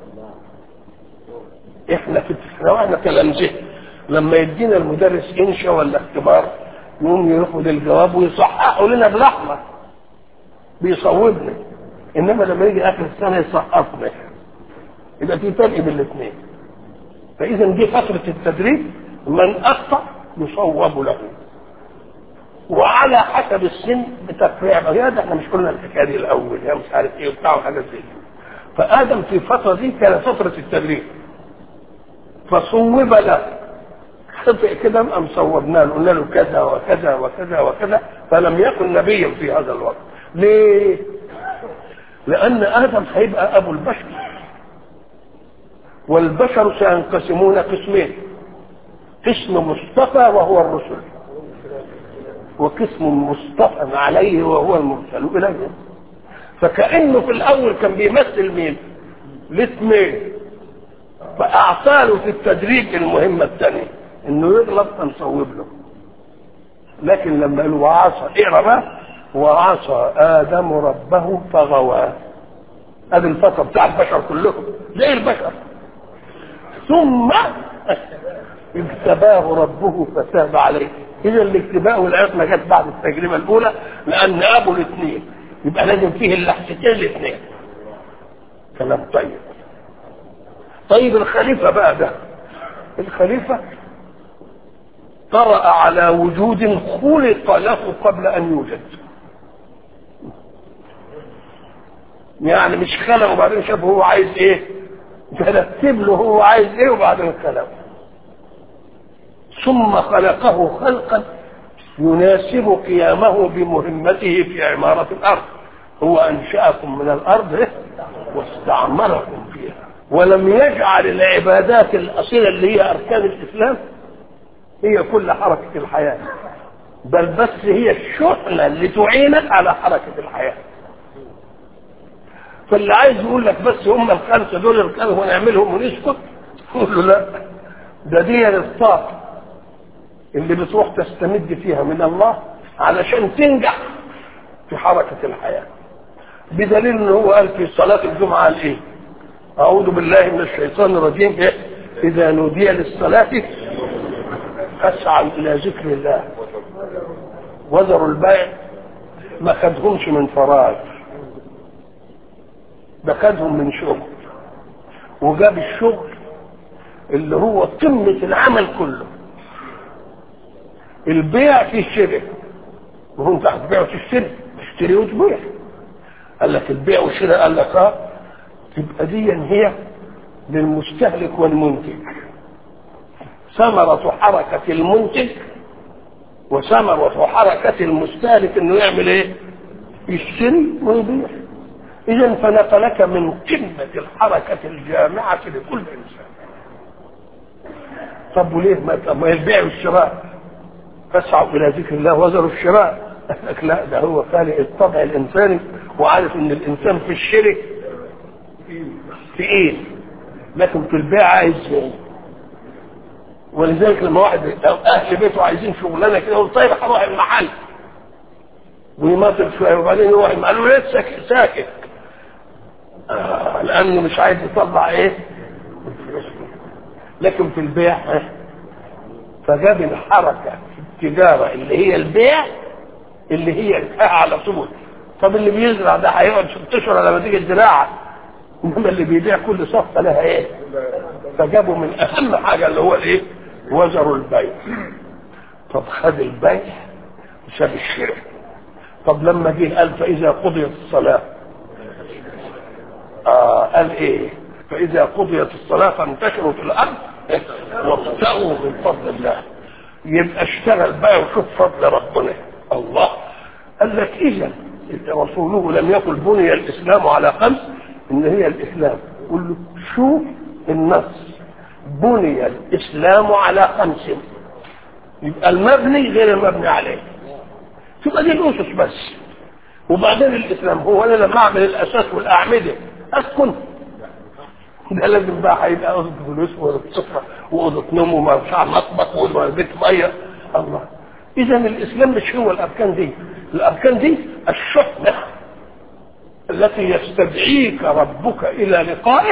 احنا في واحنا تلامذه لما يدينا المدرس انشا ولا اختبار يقوم ياخد الجواب ويصححه لنا بلحمه بيصوبنا انما لما يجي اخر السنه يسقطنا يبقى في فرق بين الاثنين فاذا دي فتره التدريب من اخطا يصوب له وعلى حسب السن بتفريع يا ده احنا مش قلنا الحكايه دي الاول يا مش عارف ايه وبتاع وحاجات زي كده فادم في الفتره دي كانت فتره التدريب فصوب له خطئ كده قام صوبنا له قلنا له كذا وكذا وكذا وكذا فلم يكن نبيا في هذا الوقت ليه؟ لأن آدم هيبقى أبو البشر والبشر سينقسمون قسمين قسم مصطفى وهو الرسل وقسم مصطفى عليه وهو المرسل إليه فكأنه في الأول كان بيمثل مين؟ الاثنين فأعطى له في التدريج المهمة الثانية إنه يغلط فنصوب له لكن لما قال وعصى اقرا بقى وعصى آدم ربه فغوى هذه الفترة بتاع البشر كلهم زي البشر ثم اجتباه ربه فتاب عليه اذا الاجتباء والعصمه جت بعد التجربه الاولى لان ابو الاثنين يبقى لازم فيه اللحظتين الاثنين كلام طيب طيب الخليفه بقى ده الخليفه طرأ على وجود خلق له قبل ان يوجد يعني مش خلق وبعدين شاف هو عايز ايه ترتب له هو عايز ايه وبعدين خلقه ثم خلقه خلقا يناسب قيامه بمهمته في عمارة الأرض هو أنشأكم من الأرض واستعمركم فيها ولم يجعل العبادات الأصيلة اللي هي أركان الإسلام هي كل حركة الحياة بل بس هي الشحنة اللي تعينك على حركة الحياة فاللي عايز يقول لك بس هم الخمسة دول الكلام ونعملهم ونسكت قول له لا ده دي الطاقة اللي بتروح تستمد فيها من الله علشان تنجح في حركة الحياة بدليل ان هو قال في صلاة الجمعة قال ايه اعوذ بالله من الشيطان الرجيم إيه؟ اذا نودي للصلاة اسعوا الى ذكر الله وذروا البيع ما خدهمش من فراغ ده خدهم من شغل وجاب الشغل اللي هو قمة العمل كله البيع في الشراء وهو انت هتبيع وتشتري تشتري وتبيع قال لك البيع والشراء قال لك اه تبقى دي هي للمستهلك والمنتج ثمرة حركة المنتج وثمرة حركة المستهلك انه يعمل ايه؟ يشتري ويبيع إذا فنقلك من قمة الحركة الجامعة لكل إنسان طب وليه ما ما البيع والشراء فاسعوا إلى ذكر الله وذروا الشراء قال لك لا ده هو خالق الطبع الإنساني وعارف إن الإنسان في الشرك تقيل لكن في البيع عايز ولذلك لما واحد لو اهل بيته عايزين شغلانه كده يقول طيب هروح المحل ويماطل شويه وبعدين يروح قالوا ليه ساكت ساكت آه لانه مش عايز يطلع ايه لكن في البيع ها فجاب الحركه في التجاره اللي هي البيع اللي هي البيع على طول طب اللي بيزرع ده هيقعد ست اشهر لما تيجي الزراعه انما اللي بيبيع كل صفقه لها ايه فجابوا من اهم حاجه اللي هو الايه وزروا البيع طب خد البيع وساب الشراء طب لما جه قال فاذا قضيت الصلاه آه قال ايه فاذا قضيت الصلاه فانتشروا في الارض وابتغوا من فضل الله يبقى اشتغل بقى وشوف فضل ربنا الله قال لك اذا رسوله لم يقل بني الاسلام على خمس ان هي الاسلام قل له شوف النص بني الاسلام على خمس يبقى المبني غير المبني عليه تبقى دي الاسس بس وبعدين الاسلام هو انا لما اعمل الاساس والاعمده اسكن ده لازم بقى هيبقى اوضه فلوس واوضه سفره واوضه نوم ومرشع مطبخ وبيت ميه الله اذا الاسلام مش هو الاركان دي الاركان دي الشحنه التي يستدعيك ربك الى لقائه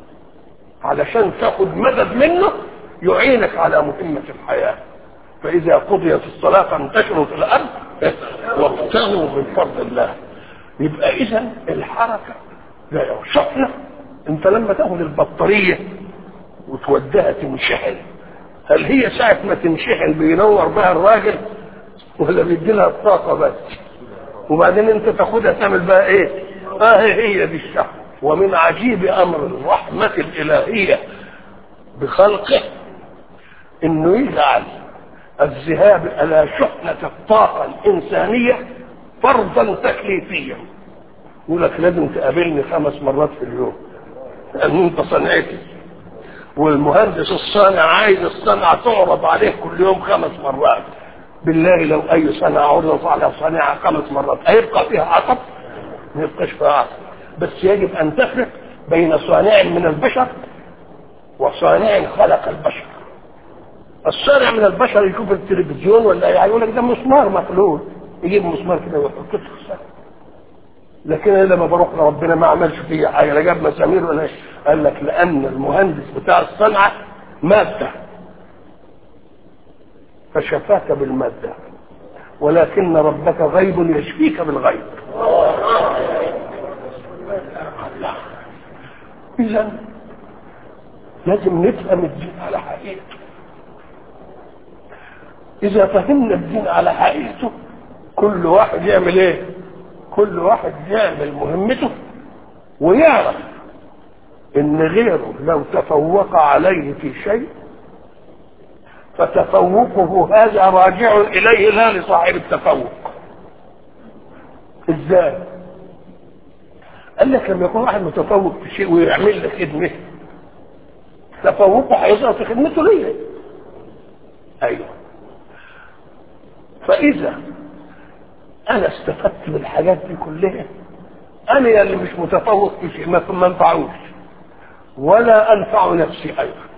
علشان تاخد مدد منه يعينك على مهمه الحياه فاذا قضيت الصلاه فانتشروا في الارض وابتغوا من فضل الله يبقى اذا الحركه لا شحنه انت لما تاخد البطاريه وتوديها تنشحن هل هي ساعة ما تنشحن بينور بها الراجل ولا بيدي لها الطاقة بس وبعدين انت تاخدها تعمل بقى ايه اه هي دي الشحن ومن عجيب امر الرحمة الالهية بخلقه انه يجعل الذهاب الى شحنة الطاقة الانسانية فرضا تكليفيا يقول لك لازم تقابلني خمس مرات في اليوم لان انت صنعتي والمهندس الصانع عايز الصنعة تعرض عليه كل يوم خمس مرات بالله لو اي صنعة عرضت على صانعها خمس مرات هيبقى فيها عطب ما يبقاش فيها عطب بس يجب ان تفرق بين صانع من البشر وصانع خلق البشر الصانع من البشر يشوف التلفزيون ولا يقول لك ده مسمار مخلوق يجيب مسمار كده ويحطه في السقف لكن انا لما بروح لربنا ما عملش فيا حاجه لا جاب مسامير ولا إيه. قال لك لان المهندس بتاع الصنعه ماده فشفاك بالماده ولكن ربك غيب يشفيك بالغيب اذا لازم نفهم الدين على حقيقته اذا فهمنا الدين على حقيقته كل واحد يعمل ايه كل واحد يعمل مهمته ويعرف ان غيره لو تفوق عليه في شيء فتفوقه هذا راجع اليه لا لصاحب التفوق ازاي قال لك لما يكون واحد متفوق في شيء ويعمل لك خدمه تفوقه هيظهر في خدمته ليه ايوه فاذا انا استفدت من الحاجات دي كلها انا اللي مش متفوق في شيء ما انفعوش ولا انفع نفسي ايضا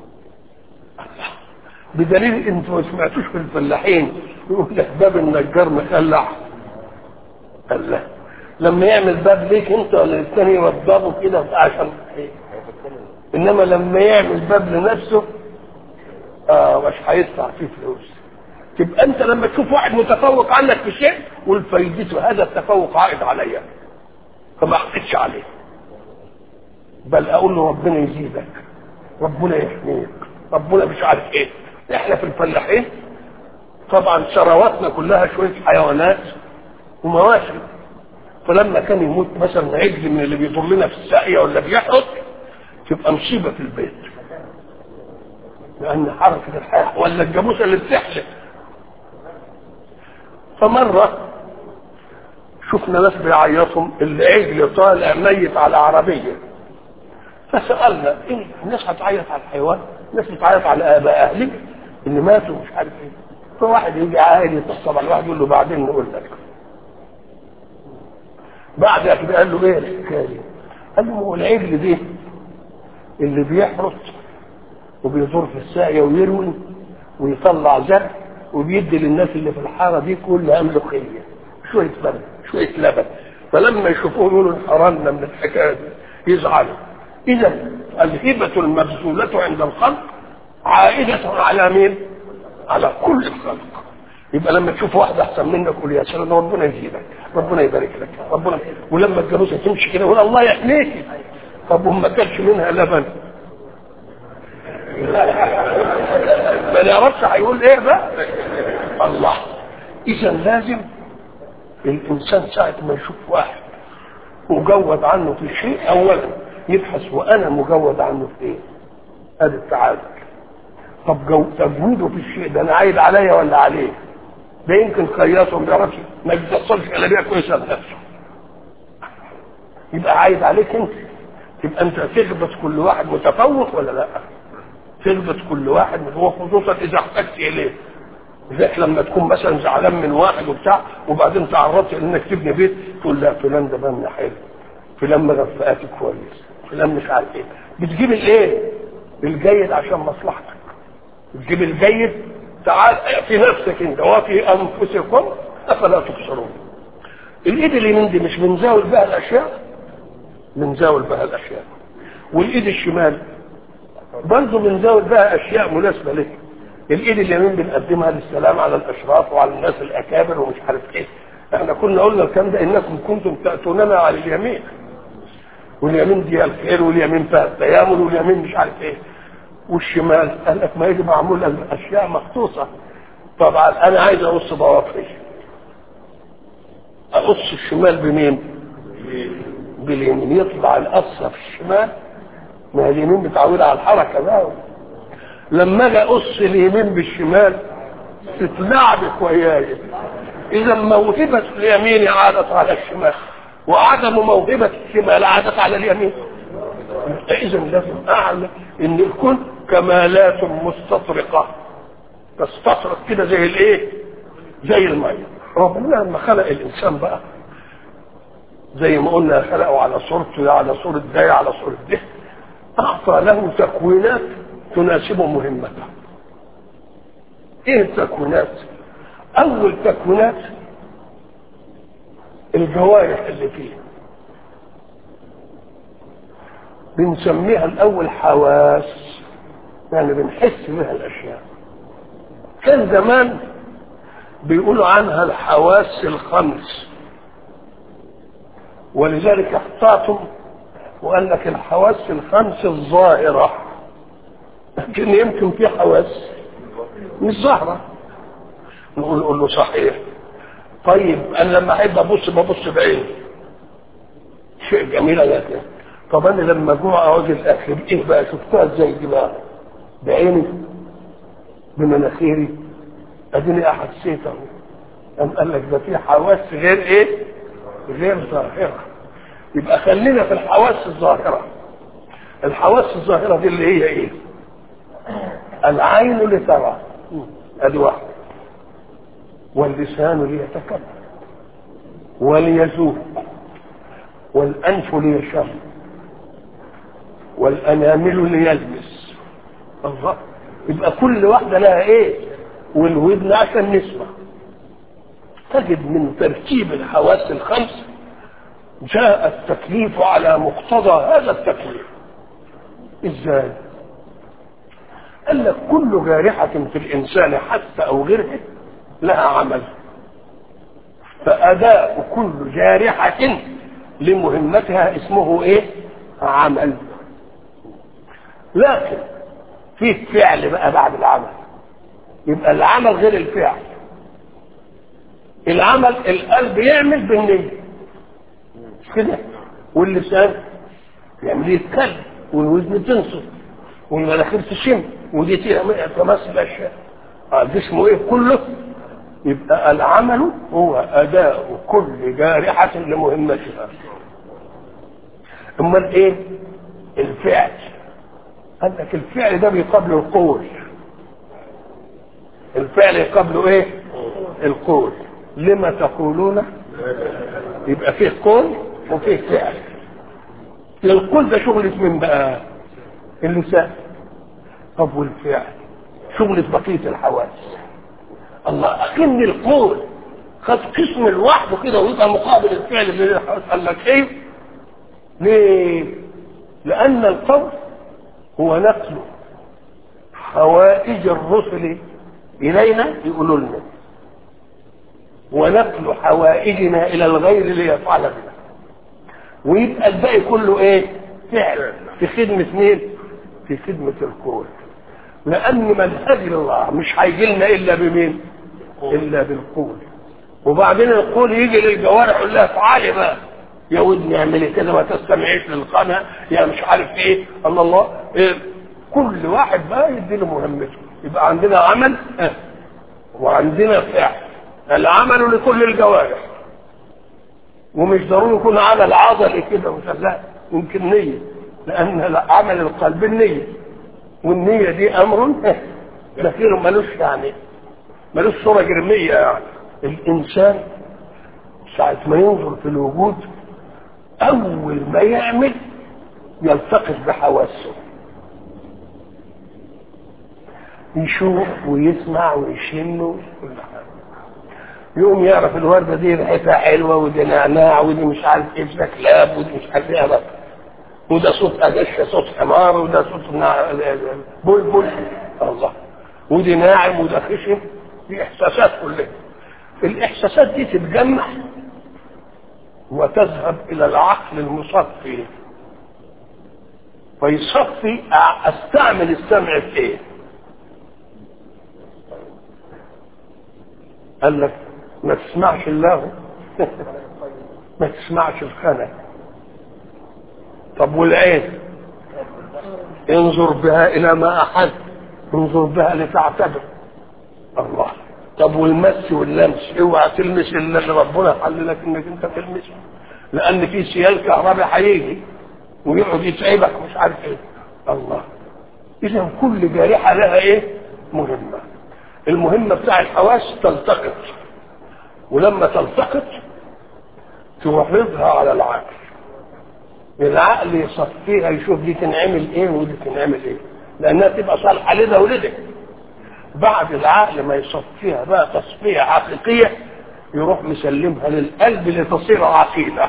بدليل انتوا ما سمعتوش في الفلاحين يقول لك باب النجار مخلع قال لا لما يعمل باب ليك انت ولا الثاني يوضبه كده عشان ايه انما لما يعمل باب لنفسه اه مش هيدفع فيه فلوس تبقى انت لما تشوف واحد متفوق عنك في شيء قول فايدته هذا التفوق عائد عليا فما احقدش عليه بل اقول له ربنا يزيدك ربنا يحميك ربنا مش عارف ايه احنا في الفلاحين طبعا ثرواتنا كلها شويه حيوانات ومواشي فلما كان يموت مثلا عجل من اللي بيضر لنا في الساقيه ولا بيحرق تبقى مصيبه في البيت لان حركه الحياه ولا الجاموسه اللي بتحلق فمرة شفنا ناس بيعيطهم العجل طالع ميت على عربيه فسالنا ايه الناس هتعيط على الحيوان الناس بتعيط على اباء اهلك اللي ماتوا مش عارف ايه فواحد يجي عائل يتصل على الواحد يقول له بعدين نقول لك بعد كده قال له ايه الحكايه دي؟ قال له هو العجل ده اللي بيحرس وبيزور في الساقية ويروي ويطلع زرع وبيدي للناس اللي في الحارة دي كلها ملوخية شوية لبن شوية لبن فلما يشوفوه يقولوا انحرمنا من الحكاية دي يزعلوا إذا الهبة المبذولة عند الخلق عائدة على مين؟ على كل الخلق يبقى لما تشوف واحدة أحسن منك قول يا سلام ربنا يزيدك ربنا يبارك لك ربنا ولما الجاموسة تمشي كده يقول الله يحميك طب وما كلش منها لبن ما نعرفش هيقول ايه بقى الله اذا لازم الانسان ساعه ما يشوف واحد مجود عنه في شيء اولا يبحث وانا مجود عنه في ايه هذا التعادل طب جو تجويده في الشيء ده انا عايد عليا ولا عليه ده يمكن خياط وما بيعرفش ما بيتصلش على بيها كويسه لنفسه يبقى عايد عليك انت تبقى انت تغبط كل واحد متفوق ولا لا تغبط كل واحد وخصوصا اذا احتجت اليه زي لما تكون مثلا زعلان من واحد وبتاع وبعدين تعرضت انك تبني بيت تقول لا فلان ده بني حلو فلان مغفقاتي كويس فلان مش عارف ايه بتجيب الايه الجيد عشان مصلحتك بتجيب الجيد تعال في نفسك انت وفي انفسكم افلا تبصرون الايد اليمين دي مش بنزاول بها الاشياء بنزاول بها الاشياء والايد الشمال برضه بنزود بها اشياء مناسبه لك الايد اليمين بنقدمها للسلام على الاشراف وعلى الناس الاكابر ومش عارف ايه احنا كنا قلنا الكلام ده انكم كنتم تاتوننا على اليمين واليمين دي الخير واليمين فيها التيامن واليمين مش عارف ايه والشمال قال لك ما يجي معمول اشياء مخصوصه طبعا انا عايز اقص ضوافري اقص الشمال بمين؟ باليمين يطلع القصه في الشمال ما اليمين متعوده على الحركه بقى لما اجي اقص اليمين بالشمال تتلعبك وياي اذا موهبه اليمين عادت على الشمال وعدم موهبه الشمال عادت على اليمين اذا لازم اعلم ان الكون كمالات مستطرقه تستطرق كده زي الايه زي الميه ربنا لما خلق الانسان بقى زي ما قلنا خلقه على صورته على صورة ده على صورة ده أعطى له تكوينات تناسب مهمته إيه التكوينات؟ أول تكوينات الجوارح اللي فيه بنسميها الأول حواس يعني بنحس بها الأشياء كان زمان بيقولوا عنها الحواس الخمس ولذلك احتاطم وقال لك الحواس الخمس الظاهرة لكن يمكن في حواس مش ظاهرة نقول نقول له صحيح طيب انا لما احب ابص ببص بعيني شيء جميل لكن طب انا لما جوع اعوز الاكل ايه بقى شفتها ازاي دي بقى بعيني بمناخيري اديني احسيته قام قال لك ده في حواس غير ايه غير ظاهره يبقى خلينا في الحواس الظاهره الحواس الظاهره دي اللي هي ايه العين لترى ادي واحد واللسان ليتكلم وليذوق والانف ليشم والانامل ليلمس الله يبقى كل واحده لها ايه والودن عشان نسمع تجد من ترتيب الحواس الخمس جاء التكليف على مقتضى هذا التكليف ازاي قال لك كل جارحة في الإنسان حتى أو غيره لها عمل فأداء كل جارحة لمهمتها اسمه إيه؟ عمل لكن في فعل بقى بعد العمل يبقى العمل غير الفعل العمل القلب يعمل بالنية مش كده واللسان يعمل يتكلم والوزن تنصت والمناخير تشم ودي تمس الاشياء آه ده اسمه ايه كله يبقى العمل هو اداء كل جارحه لمهمتها امال ايه الفعل قال لك الفعل ده بيقابله القول الفعل يقابله ايه القول لما تقولون يبقى فيه قول وفيه فعل القول ده شغلة من بقى اللسان طب والفعل شغلة بقية الحواس الله أكن القول خد قسم لوحده كده ويبقى مقابل الفعل اللي الحواس قال لك ايه ليه لأن القول هو نقل حوائج الرسل إلينا يقولوا لنا ونقل حوائجنا إلى الغير ليفعل بنا ويبقى الباقي كله إيه؟ فعل في خدمة مين؟ في خدمة الكون لأن منهج الله مش هيجي لنا إلا بمين؟ إلا بالقول وبعدين القول يجي للجوارح يقول لها تعالي بقى يا ودني اعملي كده ما تستمعيش للقناة يا مش عارف ايه الله الله إيه كل واحد بقى يدي له مهمته يبقى عندنا عمل اه وعندنا فعل العمل لكل الجوارح ومش ضروري يكون عمل عضلي كده مش لا يمكن نية لأن عمل القلب النية والنية دي أمر كثير ملوش يعني ملوش صورة جرمية يعني الإنسان ساعة ما ينظر في الوجود أول ما يعمل يلتقط بحواسه يشوف ويسمع ويشم وكل حاجة يقوم يعرف الوردة دي ريحتها حلوة ودي نعناع ودي مش عارف ايه ده كلاب ودي مش عارف ايه بقى. وده صوت أجش صوت حمار وده صوت بلبل الله ودي ناعم وده خشن دي إحساسات كلها الإحساسات دي تتجمع وتذهب إلى العقل المصفي فيصفي استعمل السمع في ايه قال لك ما تسمعش الله ما تسمعش الخنق طب والعين انظر بها الى ما احد انظر بها لتعتبر الله طب والمس واللمس اوعى تلمس الا اللي ربنا حل لك انك انت تلمسه لان في سيال كهرباء هيجي ويقعد يتعبك مش عارف ايه الله اذا كل جارحه لها ايه مهمه المهمه بتاع الحواس تلتقط ولما تلتقط تورثها على العقل العقل يصفيها يشوف دي تنعمل ايه ودي تنعمل ايه لانها تبقى صالحه لده ولده بعد العقل ما يصفيها بقى تصفيه حقيقيه يروح مسلمها للقلب لتصير عقيده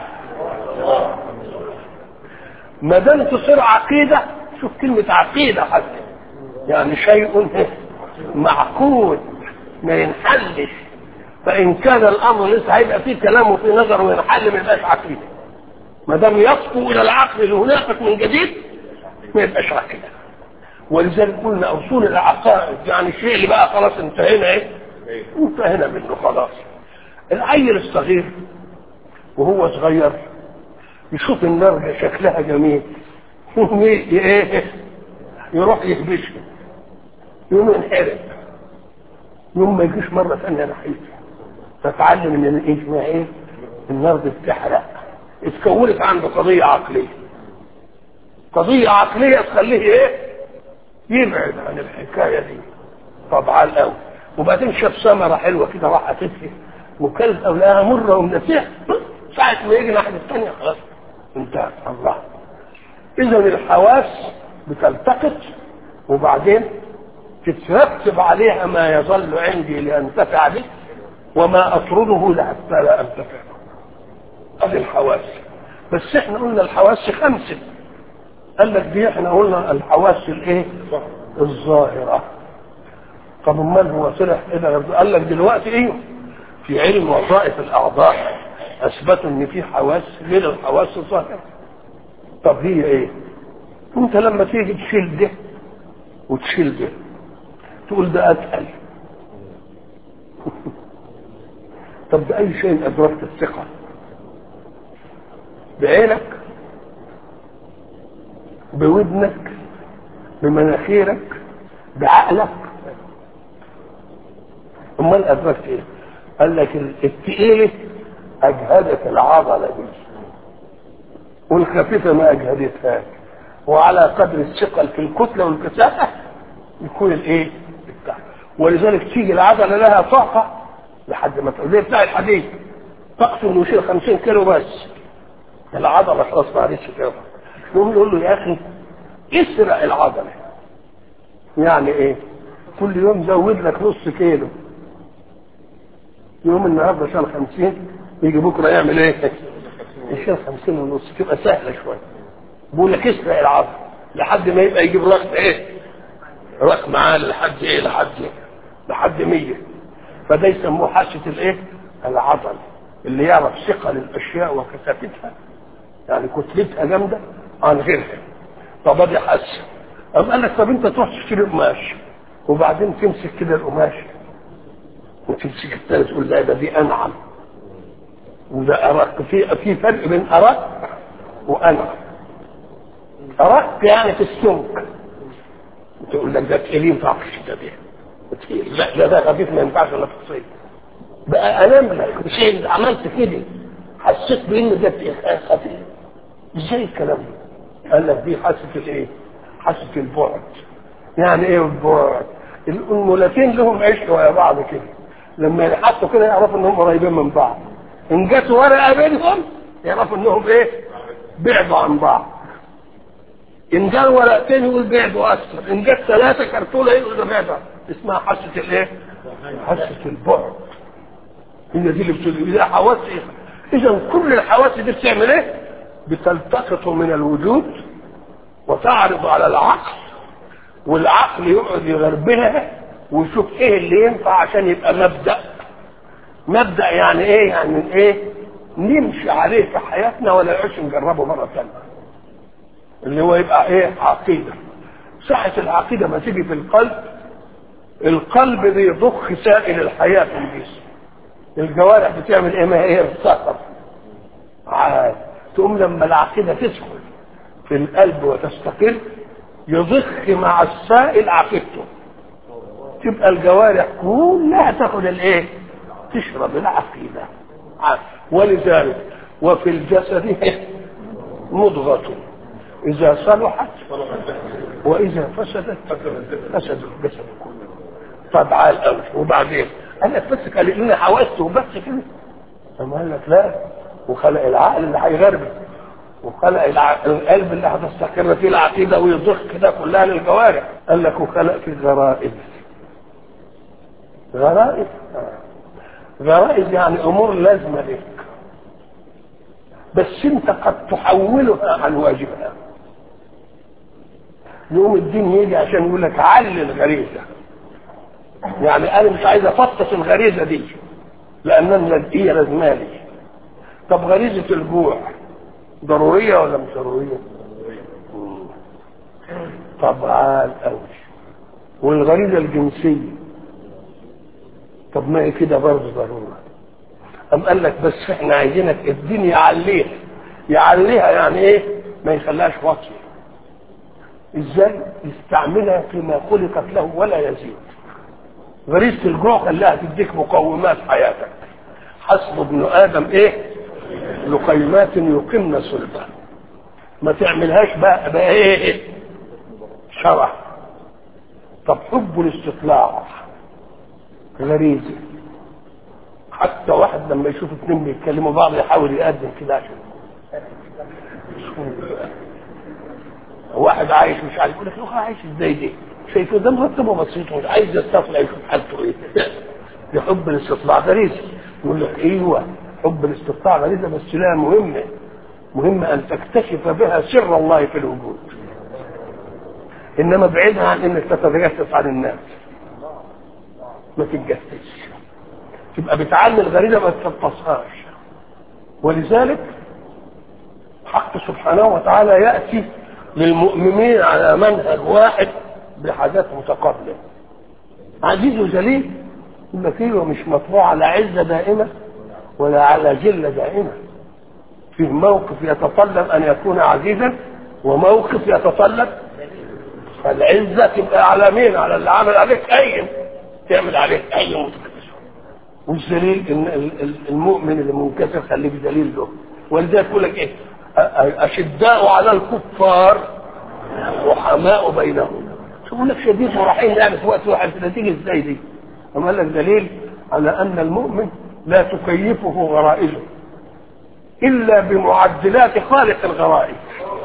ما دام تصير عقيده شوف كلمه عقيده حتى يعني شيء معقود ما ينحلش فان كان الامر لسه هيبقى فيه كلام وفيه نظر وينحل ما يبقاش عقيده ما دام يصفو الى العقل لهناك من جديد ما يبقاش عقيده ولذلك قلنا اصول العقائد يعني الشيء اللي بقى خلاص انتهينا ايه انتهينا منه خلاص العيل الصغير وهو صغير يشوف النار شكلها جميل يقوم ايه يروح يكبشها يقوم ينحرق يوم ما يجيش مره ثانيه ناحيته فتعلم ان الايه اسمها ايه النار دي بتحرق اتكونت عنده قضيه عقليه قضيه عقليه تخليه ايه يبعد عن الحكايه دي طبعا قوي وبعدين شاف ثمره حلوه كده راح تدفي وكلت او لقاها مره ومنسيها ساعه ما يجي ناحيه الثانيه خلاص انتهى الله اذا الحواس بتلتقط وبعدين تترتب عليها ما يظل عندي لانتفع به وما اطرده حتى لا انتفع هذه الحواس بس احنا قلنا الحواس خمسه قال لك دي احنا قلنا الحواس الايه الظاهره طب امال هو طلع ايه قال لك دلوقتي ايه في علم وظائف الاعضاء اثبتوا ان في حواس غير الحواس الظاهره طب هي ايه انت لما تيجي تشيل ده وتشيل ده تقول ده اتقل طب باي شيء ادركت الثقه بعينك بودنك بمناخيرك بعقلك امال ادركت ايه قال لك التقيله اجهدت العضله دي والخفيفه ما اجهدتهاش وعلى قدر الثقل في الكتله والكثافه يكون الايه؟ بتاع ولذلك تيجي العضله لها طاقه لحد ما زي بتاع الحديد طاقته انه يشيل 50 كيلو بس العضله خلاص ما عادتش كده نقوم نقول له يا اخي اسرق العضله يعني ايه؟ كل يوم زود لك نص كيلو يوم النهارده شال 50 يجي بكره يعمل ايه؟ يشيل 50 ونص تبقى سهله شويه بقول لك اسرق العضله لحد ما يبقى يجيب رقم ايه؟ رقم عالي لحد ايه؟ لحد ايه؟ لحد 100 فده يسموه حاسه الايه؟ العضل اللي يعرف ثقل الاشياء وكثافتها يعني كتلتها جامده عن غيرها طب ادي حاسه أم قال لك طب انت تروح تشتري قماش وبعدين تمسك كده القماش وتمسك الثاني تقول لا ده دي انعم وده ارق في في فرق بين ارق وانعم ارق يعني في السمك تقول لك ده تقيل ينفع في الشتاء ده تقيل لا ده ده خفيف ما ينفعش الا في الصيف بقى انام شيء عملت كده حسيت بان ده خفيف ازاي الكلام ده؟ قال لك دي حاسه الايه؟ حاسه البعد يعني ايه البعد؟ المولتين لهم عشق ويا بعض كده لما يحطوا كده يعرفوا انهم قريبين من بعض ان جت ورقه بينهم يعرفوا انهم ايه؟ بعدوا عن بعض ان جاء ورقتين يقول بعدوا اكثر ان جت ثلاثه كرتونه يقول ده بعدوا اسمها حاسه الايه؟ حاسه البعد هي دي اللي بتقول اذا حواس اذا كل الحواس دي بتعمل ايه؟ بتلتقط من الوجود وتعرض على العقل والعقل يقعد يغربلها ويشوف ايه اللي ينفع عشان يبقى مبدا مبدا يعني ايه يعني ايه نمشي عليه في حياتنا ولا يعيش نجربه مره ثانيه اللي هو يبقى ايه عقيده صحه العقيده ما تيجي في القلب القلب بيضخ سائل الحياه في الجسم الجوارح بتعمل ايه ما هي بتسقط عاد تقوم لما العقيده تدخل في القلب وتستقر يضخ مع السائل عقيدته تبقى الجوارح كلها تاخد الايه؟ تشرب العقيده ولذلك وفي الجسد مضغة إذا صلحت وإذا فسدت فسد الجسد كله طب عال قوي وبعدين قال لك بس قال لنا حواسته وبس كده أما قال لك لا وخلق العقل اللي هيغربل وخلق القلب اللي هتستقر فيه العقيده ويضخ كده كلها للجوارح قال لك وخلق في غرائز غرائز غرائز يعني امور لازمه لك بس انت قد تحولها عن واجبها يوم الدين يجي عشان يقول لك علل الغريزه يعني انا مش عايز افطس الغريزه دي لان هي لازمالي طب غريزه الجوع ضرورية ولا مش ضرورية؟ طبعا قوي والغريزة الجنسية طب ما هي كده برضه ضرورة أم قال لك بس احنا عايزينك الدين يعليها يعليها يعني ايه؟ ما يخليهاش واطية ازاي؟ يستعملها فيما خلقت له ولا يزيد غريزة الجوع خلاها تديك مقومات حياتك حسب ابن آدم ايه؟ لقيمات يقمن صلبا ما تعملهاش بقى, بقى ايه شرع طب حب الاستطلاع غريزة حتى واحد لما يشوف اتنين بيتكلموا بعض يحاول يقدم كده عشان واحد عايش مش عارف يقول لك اخي عايش ازاي دي شايفه ده مرتب وبسيط مش عايز يستطلع يشوف حالته ايه يحب الاستطلاع غريزة يقول لك ايوه حب الاستطلاع غريزه بس لها مهمه مهمه ان تكتشف بها سر الله في الوجود انما بعيدها عن انك تتجسس عن الناس ما تتجسسش تبقى بتعلم الغريزه ما تفطسهاش ولذلك حق سبحانه وتعالى ياتي للمؤمنين على منهج واحد بحاجات متقابله عزيز وجليل يقول لك ايوه مش مطبوع على عزه دائمه ولا على جلة دائمة فيه موقف يتطلب أن يكون عزيزا وموقف يتطلب فالعزة تبقى على مين؟ على اللي عمل عليك أي تعمل عليك أي متكبر والدليل ان ال- ال- المؤمن اللي منكسر خليك دليل له ولذلك يقول لك ايه أ- أ- اشداء على الكفار رحماء بينهم شوف يقول لك شديد ورحيم يعني في وقت واحد كده تيجي ازاي دي أما قال لك دليل على ان المؤمن لا تكيفه غرائزه الا بمعدلات خالق الغرائز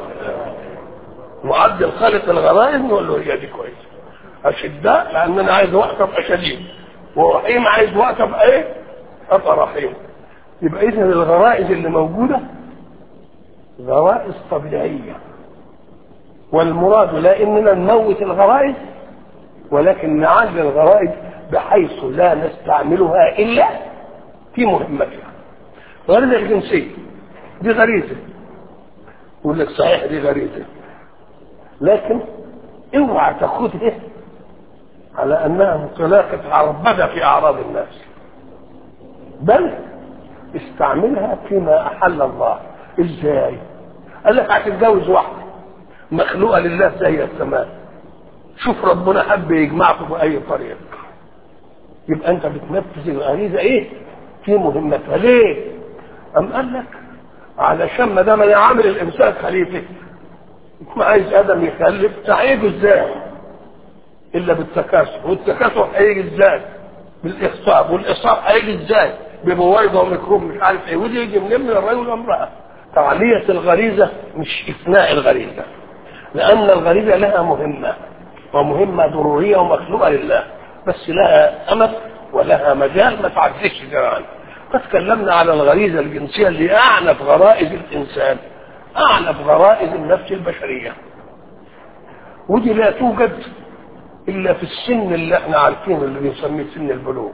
معدل خالق الغرائز نقول له هي دي كويسه اشداء لان انا عايز وقت ابقى شديد ورحيم عايز وقت ابقى ايه؟ ابقى رحيم يبقى اذا الغرائز اللي موجوده غرائز طبيعيه والمراد لا اننا نموت الغرائز ولكن نعلي الغرائز بحيث لا نستعملها الا في مهمتها غريزه الجنسيه دي غريزه يقول لك صحيح دي غريزه لكن اوعى تاخدها على انها انطلاقه عربده في اعراض الناس بل استعملها فيما احل الله ازاي قال لك هتتجوز واحده مخلوقه لله زي السماء شوف ربنا حب يجمعكم باي طريقه يبقى انت بتنفذ الغريزه ايه في مهمتها ليه ام قال لك علشان ما دام انا عامل الانسان خليفه ما عايز ادم يخلف هيجي ازاي الا بالتكاثر والتكاثر هيجي ازاي بالاخصاب والاخصاب هيجي ازاي ببويضه وميكروب مش عارف ايه ودي يجي منين من الرجل والامراه تعلية الغريزة مش إثناء الغريزة لأن الغريزة لها مهمة ومهمة ضرورية ومخلوقة لله بس لها أمد ولها مجال ما تعديش جيران فتكلمنا على الغريزة الجنسية اللي أعنف غرائز الإنسان أعنف غرائز النفس البشرية ودي لا توجد إلا في السن اللي احنا عارفينه اللي بنسميه سن البلوغ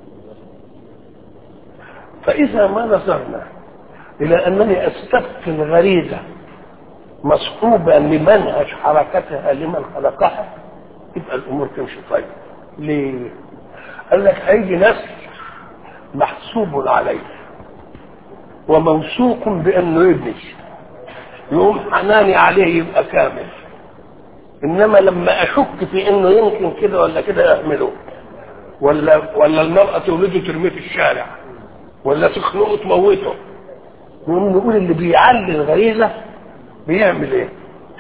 فإذا ما نظرنا إلى أنني أستبقي الغريزة مصحوبة لمنهج حركتها لمن خلقها يبقى الأمور تمشي طيب ليه؟ قال لك هيجي نسل محسوب عليه وموثوق بأنه يبني يقوم حناني عليه يبقى كامل إنما لما أشك في إنه يمكن كده ولا كده يعمله ولا ولا المرأة تولده ترميه في الشارع ولا تخنقه تموته نقوم نقول اللي بيعلي الغريزه بيعمل ايه؟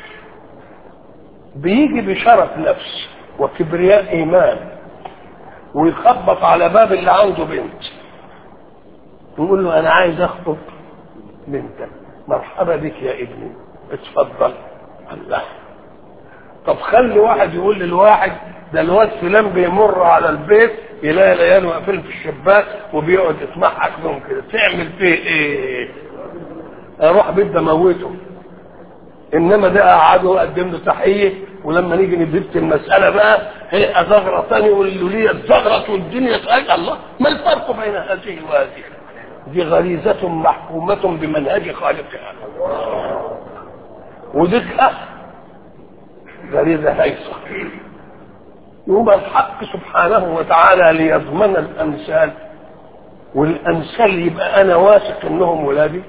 بيجي بشرف نفس وكبرياء ايمان ويخبط على باب اللي عنده بنت يقول له انا عايز اخطب بنتك مرحبا بك يا ابني اتفضل الله طب خلي واحد يقول للواحد ده الواد فلان بيمر على البيت يلاقي العيال واقفين في الشباك وبيقعد يتمحك بهم كده تعمل فيه ايه؟ اروح بيت ده موته انما ده قعده وقدم له تحيه ولما نيجي ندبت المساله بقى هي زغره ثانيه واللوليه زغرت والدنيا تقال الله ما الفرق بين هذه وهذه؟ دي غريزة محكومة بمنهج خالقها ودي غريزة هيصة يبقى الحق سبحانه وتعالى ليضمن الأمثال والأمثال يبقى أنا واثق إنهم ولادي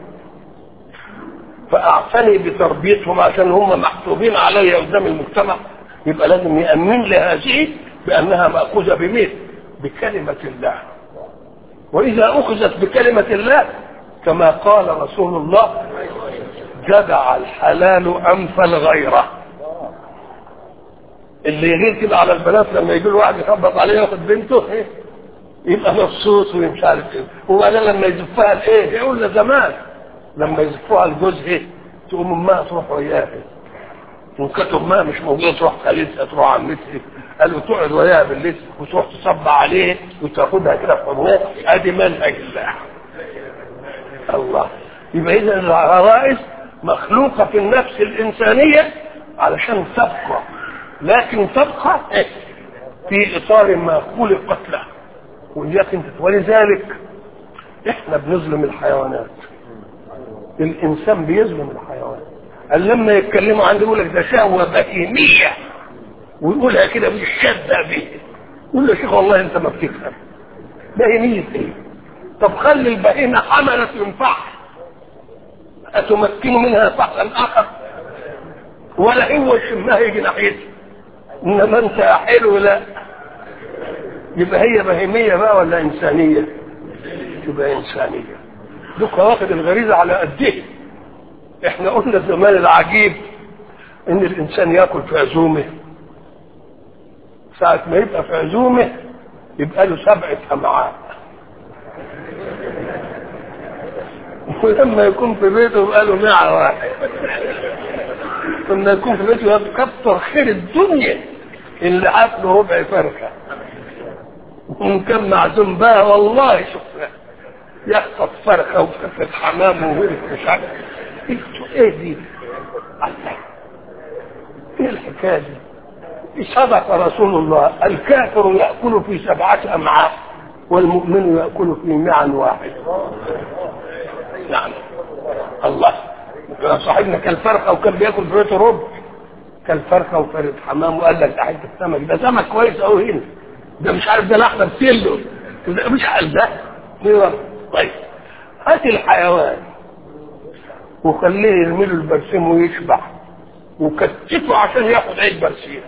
فأعتني بتربيتهم عشان هم محسوبين علي قدام المجتمع يبقى لازم يأمن لي هذه بأنها مأخوذة بمين؟ بكلمة الله وإذا أخذت بكلمة الله كما قال رسول الله جدع الحلال أنف الغيرة اللي يغير كده على البنات لما يجي له واحد يخبط عليه ياخد بنته إيه؟ يبقى مبسوط ومش عارف ايه وبعدين لما يزفها لايه يقول له زمان لما يزفوها لجوز ايه تقوم امها تروح وياها وان كانت امها مش موجوده تروح خالتها تروح عمتها قالوا تقعد وياها بالليل وتروح تصب عليه وتاخدها كده في حضنها ادي منهج الله الله يبقى اذا الغرائز مخلوقه في النفس الانسانيه علشان تبقى لكن تبقى إيه؟ في اطار ما خلقت له وليكن ولذلك احنا بنظلم الحيوانات الانسان بيظلم الحيوان قال لما يتكلموا عنده يقول لك ده شهوه بهيميه ويقولها كده بالشده به يقول له يا شيخ والله انت ما بتفهم بهيميه ايه طب خلي البهيمه حملت من فحل اتمكن منها فحلا اخر ولا هو يشمها يجي ناحيتها انما انت حلو لا يبقى هي بهيميه بقى ولا انسانيه تبقى انسانيه دوك واخد الغريزه على قده احنا قلنا زمان العجيب ان الانسان ياكل في عزومه ساعة ما يبقى في عزومه يبقى له سبعة أمعاء ولما يكون في بيته يبقى له معة واحد لما يكون في بيته يبقى كتر خير الدنيا اللي عاف له ربع فرخة وإن كان معزوم بقى والله شوف يخطف فرخة وكفة حمام وورث مش عارف ايه دي؟ ايه الحكايه دي؟ صدق رسول الله الكافر يأكل في سبعة أمعاء والمؤمن يأكل في معا واحد نعم الله صاحبنا كالفرخة وكان بياكل في بيته ربع كالفرخة وفرد حمام وقال لك ده حتة سمك ده سمك كويس قوي هنا ده مش عارف ده الأحمر سيلو ده مش عارف ده طيب هات الحيوان وخليه يرمي له البرسيم ويشبع وكتفه عشان ياخد عيد برسيم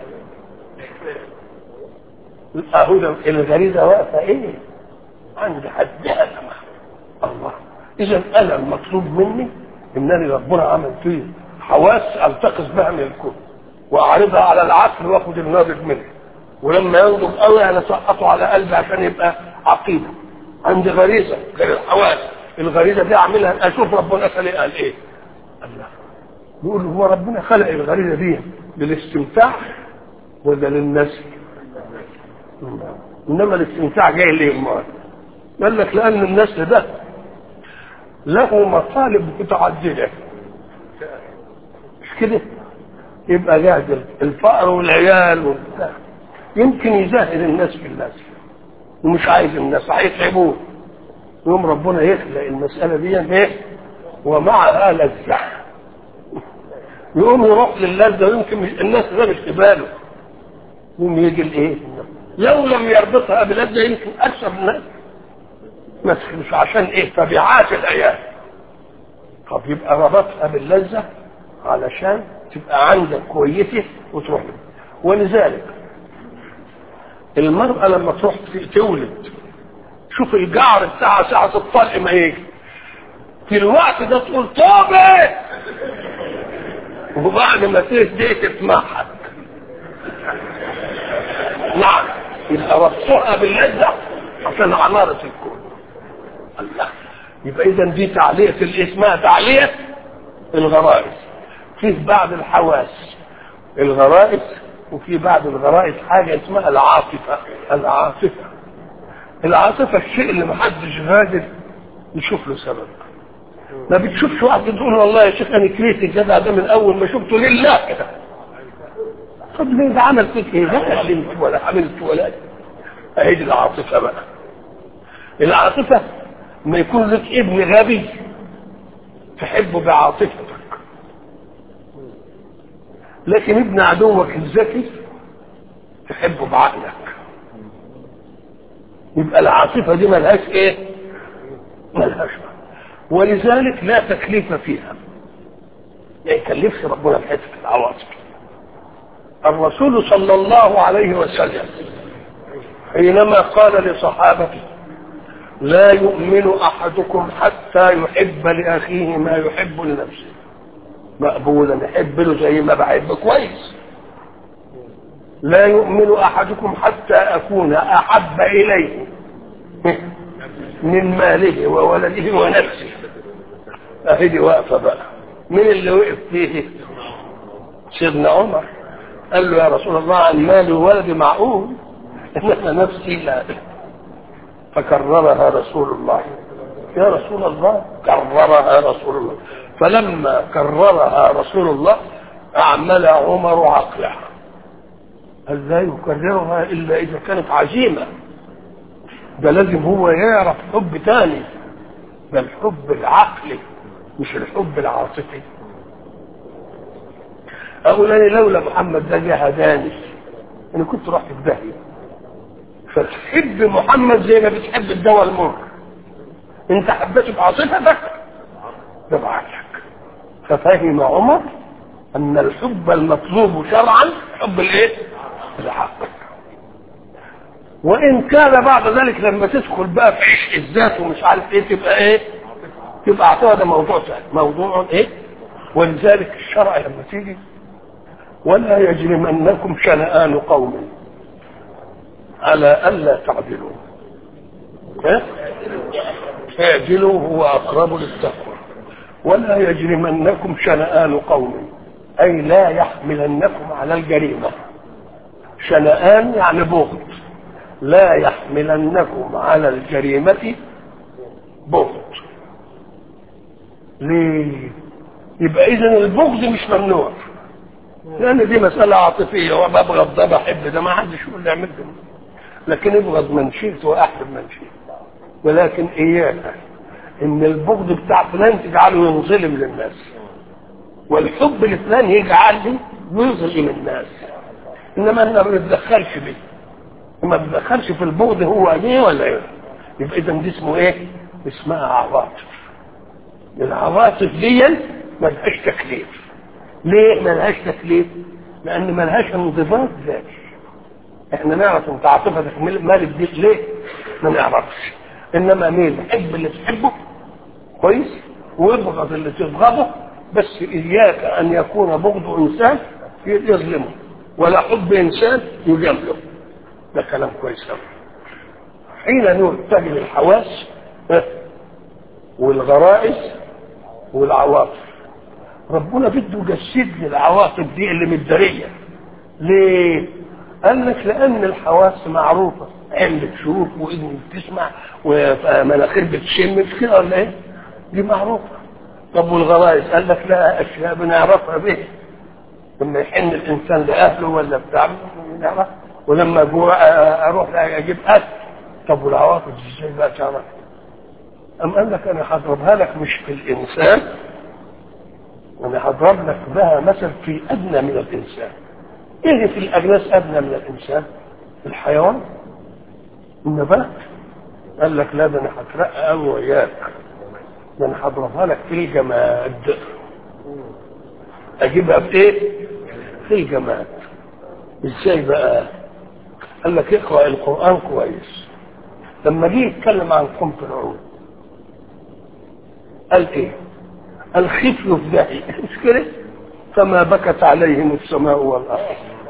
اهو ده الغريزه واقفه ايه؟ عند حدها الله اذا انا المطلوب مني انني ربنا عمل فيه حواس التقص بها من الكون واعرضها على العقل واخد الناضج منه ولما ينضج قوي انا اسقطه على قلبي عشان يبقى عقيده عندي غريزه غير الحواس الغريزه دي اعملها اشوف ربنا خلق قال ايه الله يقول هو ربنا خلق الغريزه دي للاستمتاع ولا للنسل انما الاستمتاع جاي ليه امال قال لك لان النسل ده له مطالب متعدده مش كده يبقى جاهز الفقر والعيال والبتاع يمكن يزهد الناس في النسل ومش عايز الناس هيتعبوه يوم ربنا يخلق المسألة دي ايه ومعها لذة يقوم يروح للذة ويمكن الناس ده مش في باله يقوم يجي الايه لو لم يربطها بلذة يمكن أكثر الناس بس مش عشان ايه تبعات الأيام طب يبقى ربطها باللذة علشان تبقى عندك كويسة وتروح له ولذلك المرأة لما تروح تولد شوف الجعر بتاعها ساعة الطلق ما يجي في الوقت ده تقول توبة وبعد ما تهدي تتمحك نعم يبقى ربطها باللذة عشان عمارة الكون الله يبقى اذا دي تعلية اسمها تعلية الغرائز فيه بعض الحواس الغرائز وفي بعض الغرائز حاجة اسمها العاطفة العاطفة العاطفة الشيء اللي محدش قادر يشوف له سبب ما بتشوفش واحد تقول والله يا شيخ انا كرهت الجدع ده من اول ما شفته لله كده طب ليه ده عمل فيك ايه؟ لا علمت ولا عملت ولا اهي دي العاطفة بقى العاطفة ما يكون لك ابن غبي تحبه بعاطفتك لكن ابن عدوك الذكي تحبه بعقلك يبقى العاطفة دي ملهاش ايه ملهاش ولذلك لا تكليف فيها ما يكلفش ربنا في حته العواطف الرسول صلى الله عليه وسلم حينما قال لصحابته لا يؤمن احدكم حتى يحب لاخيه ما يحب لنفسه مقبولا يحب له زي ما بحب كويس لا يؤمن احدكم حتى اكون احب اليه من ماله وولده ونفسه اهي دي واقفه بقى مين اللي وقف فيه سيدنا عمر قال له يا رسول الله عن مالي وولدي معقول انما نفسي لا فكررها رسول الله يا رسول الله كررها رسول الله فلما كررها رسول الله اعمل عمر عقله قال لا يكررها الا اذا كانت عزيمه ده لازم هو يعرف حب تاني ده الحب العقلي مش الحب العاطفي اقول انا لولا محمد ده جه هداني انا كنت رحت في داهيه فتحب محمد زي ما بتحب الدواء المر انت حبيته بعاطفتك ده بعقلك ففهم عمر ان الحب المطلوب شرعا حب الايه العقل وان كان بعد ذلك لما تدخل بقى في عشق الذات ومش عارف ايه تبقى ايه تبقى اعتقد ده موضوع ثاني موضوع ايه ولذلك الشرع لما تيجي ولا يجرمنكم شنآن قوم على ألا تعدلوا إيه؟ اعدلوا هو أقرب للتقوى ولا يجرمنكم شنآن قوم أي لا يحملنكم على الجريمة شنآن يعني بغض لا يحملنكم على الجريمة بغض ليه يبقى اذا البغض مش ممنوع لان دي مساله عاطفيه وببغض ده بحب ده ما حدش يقول لي اعمل ده لكن ابغض من شئت واحب من شئت ولكن اياك ان البغض بتاع فلان تجعله ينظلم للناس والحب لفلان يجعل يظلم الناس انما احنا ما بنتدخلش فيه ما بنتدخلش في البغض هو ايه ولا ايه يبقى اذا دي اسمه ايه اسمها عواطف العواطف دي ملهاش تكليف ليه ملهاش تكليف لان ملهاش انضباط ذاتي احنا نعرف انت عاطفتك مالك دي ليه ما نعرفش انما مين حب اللي تحبه كويس وابغض اللي تبغضه بس اياك ان يكون بغض انسان يظلمه ولا حب انسان يجامله ده كلام كويس قوي حين نتجه للحواس والغرائز والعواطف ربنا بده يجسد لي العواطف دي اللي متداريه ليه؟ قال لك لان الحواس معروفه عين بتشوف واذن بتسمع ومناخير بتشم مش كده ولا ايه؟ دي معروفه طب والغرائز قال لك لا اشياء بنعرفها به لما يحن الانسان لاهله ولا بتاع بنعرف ولما جوع اروح اجيب اكل طب والعواطف ازاي بقى تعرف؟ أم قال لك أنا هضربها لك مش في الإنسان أنا هضرب لك بها مثل في أدنى من الإنسان إيه في الأجناس أدنى من الإنسان؟ الحيوان النبات قال لك لا ده أنا هترقى أوي وياك ده أنا هضربها لك في الجماد أجيبها في إيه؟ في الجماد إزاي بقى؟ قال لك اقرأ القرآن كويس لما جه يتكلم عن قمة العود قال ايه الخفي في داعي مش كده فما بكت عليهم السماء والارض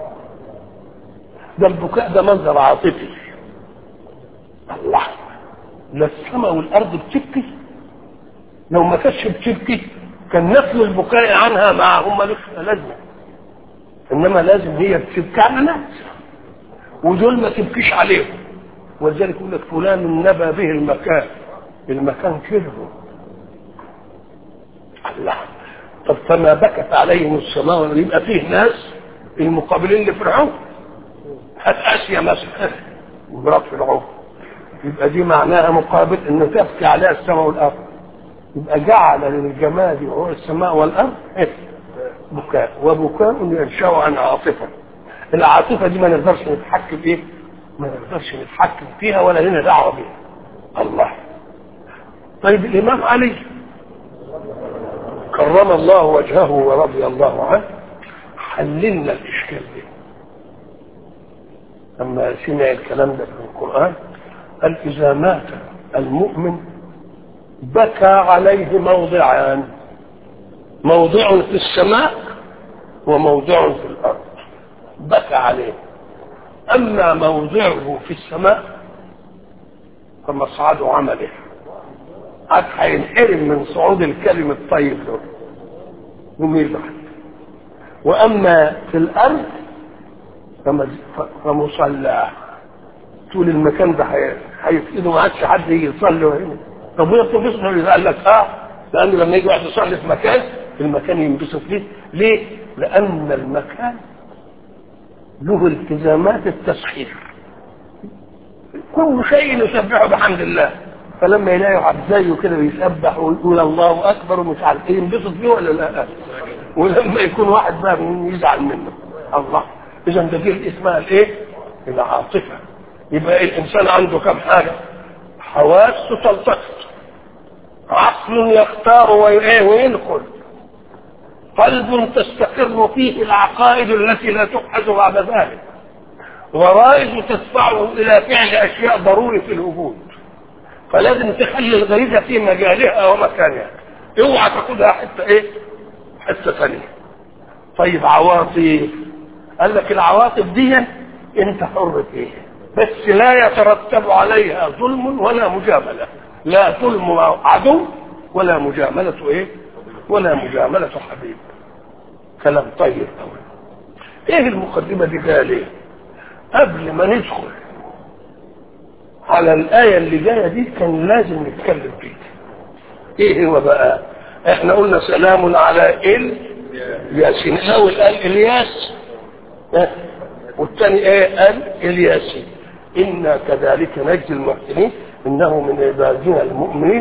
ده البكاء ده منظر عاطفي الله لا السماء والارض بتبكي لو ما كانتش بتبكي كان نفل البكاء عنها معهم ملوش لازمه انما لازم هي تبكي على ناس ودول ما تبكيش عليهم ولذلك يقول لك فلان نبى به المكان المكان كله الله طب فما بكت عليهم السماء والارض يبقى فيه ناس المقابلين لفرعون هات اسيا مثلا مرات فرعون يبقى دي معناها مقابل انه تبكي عليها السماء والارض يبقى جعل للجماد وهو السماء والارض بكاء وبكاء ينشا عن عاطفه العاطفه دي ما نقدرش نتحكم ايه ما نقدرش نتحكم فيها ولا لنا دعوه بها الله طيب الامام علي كرم الله وجهه ورضي الله عنه حللنا الاشكال ده لما سمع الكلام ده في القران قال اذا مات المؤمن بكى عليه موضعان موضع في السماء وموضع في الارض بكى عليه اما موضعه في السماء فمصعد عمله قد هينحرم من صعود الكلم الطيب له وميزح واما في الارض فمصلى طول المكان ده هيفقده ما عادش حد يجي يصلي هنا طب وهي بتنبسط قال لك اه لانه لما يجي واحد يصلي في مكان المكان ينبسط ليه؟ ليه؟ لان المكان له التزامات التسخير كل شيء يسبحه بحمد الله فلما يلاقي واحد زيه كده بيسبح ويقول الله اكبر ومش عارف ايه ينبسط فيه ولا لا ولما يكون واحد بقى يزعل منه الله اذا ده دي اسمها الايه العاطفه يبقى الانسان عنده كم حاجه حواس تلتقط عقل يختار وايه وينقل قلب تستقر فيه العقائد التي لا تبحث بعد ذلك غرائز تدفعه الى فعل اشياء ضروري في الوجود فلازم تخلي الغريزه في مجالها ومكانها اوعى تاخدها حته ايه حته ثانيه طيب عواطف قال لك العواطف دي انت حر فيها بس لا يترتب عليها ظلم ولا مجامله لا ظلم عدو ولا مجامله ايه ولا مجامله حبيب كلام طيب قوي ايه المقدمه دي جايه ليه قبل ما ندخل على الآية اللي جاية دي كان لازم نتكلم فيها ايه هو بقى احنا قلنا سلام على ال ياسين الاول قال الياس اه. والثاني ايه قال الياسين انا كذلك نجزي المحسنين انه من عبادنا المؤمنين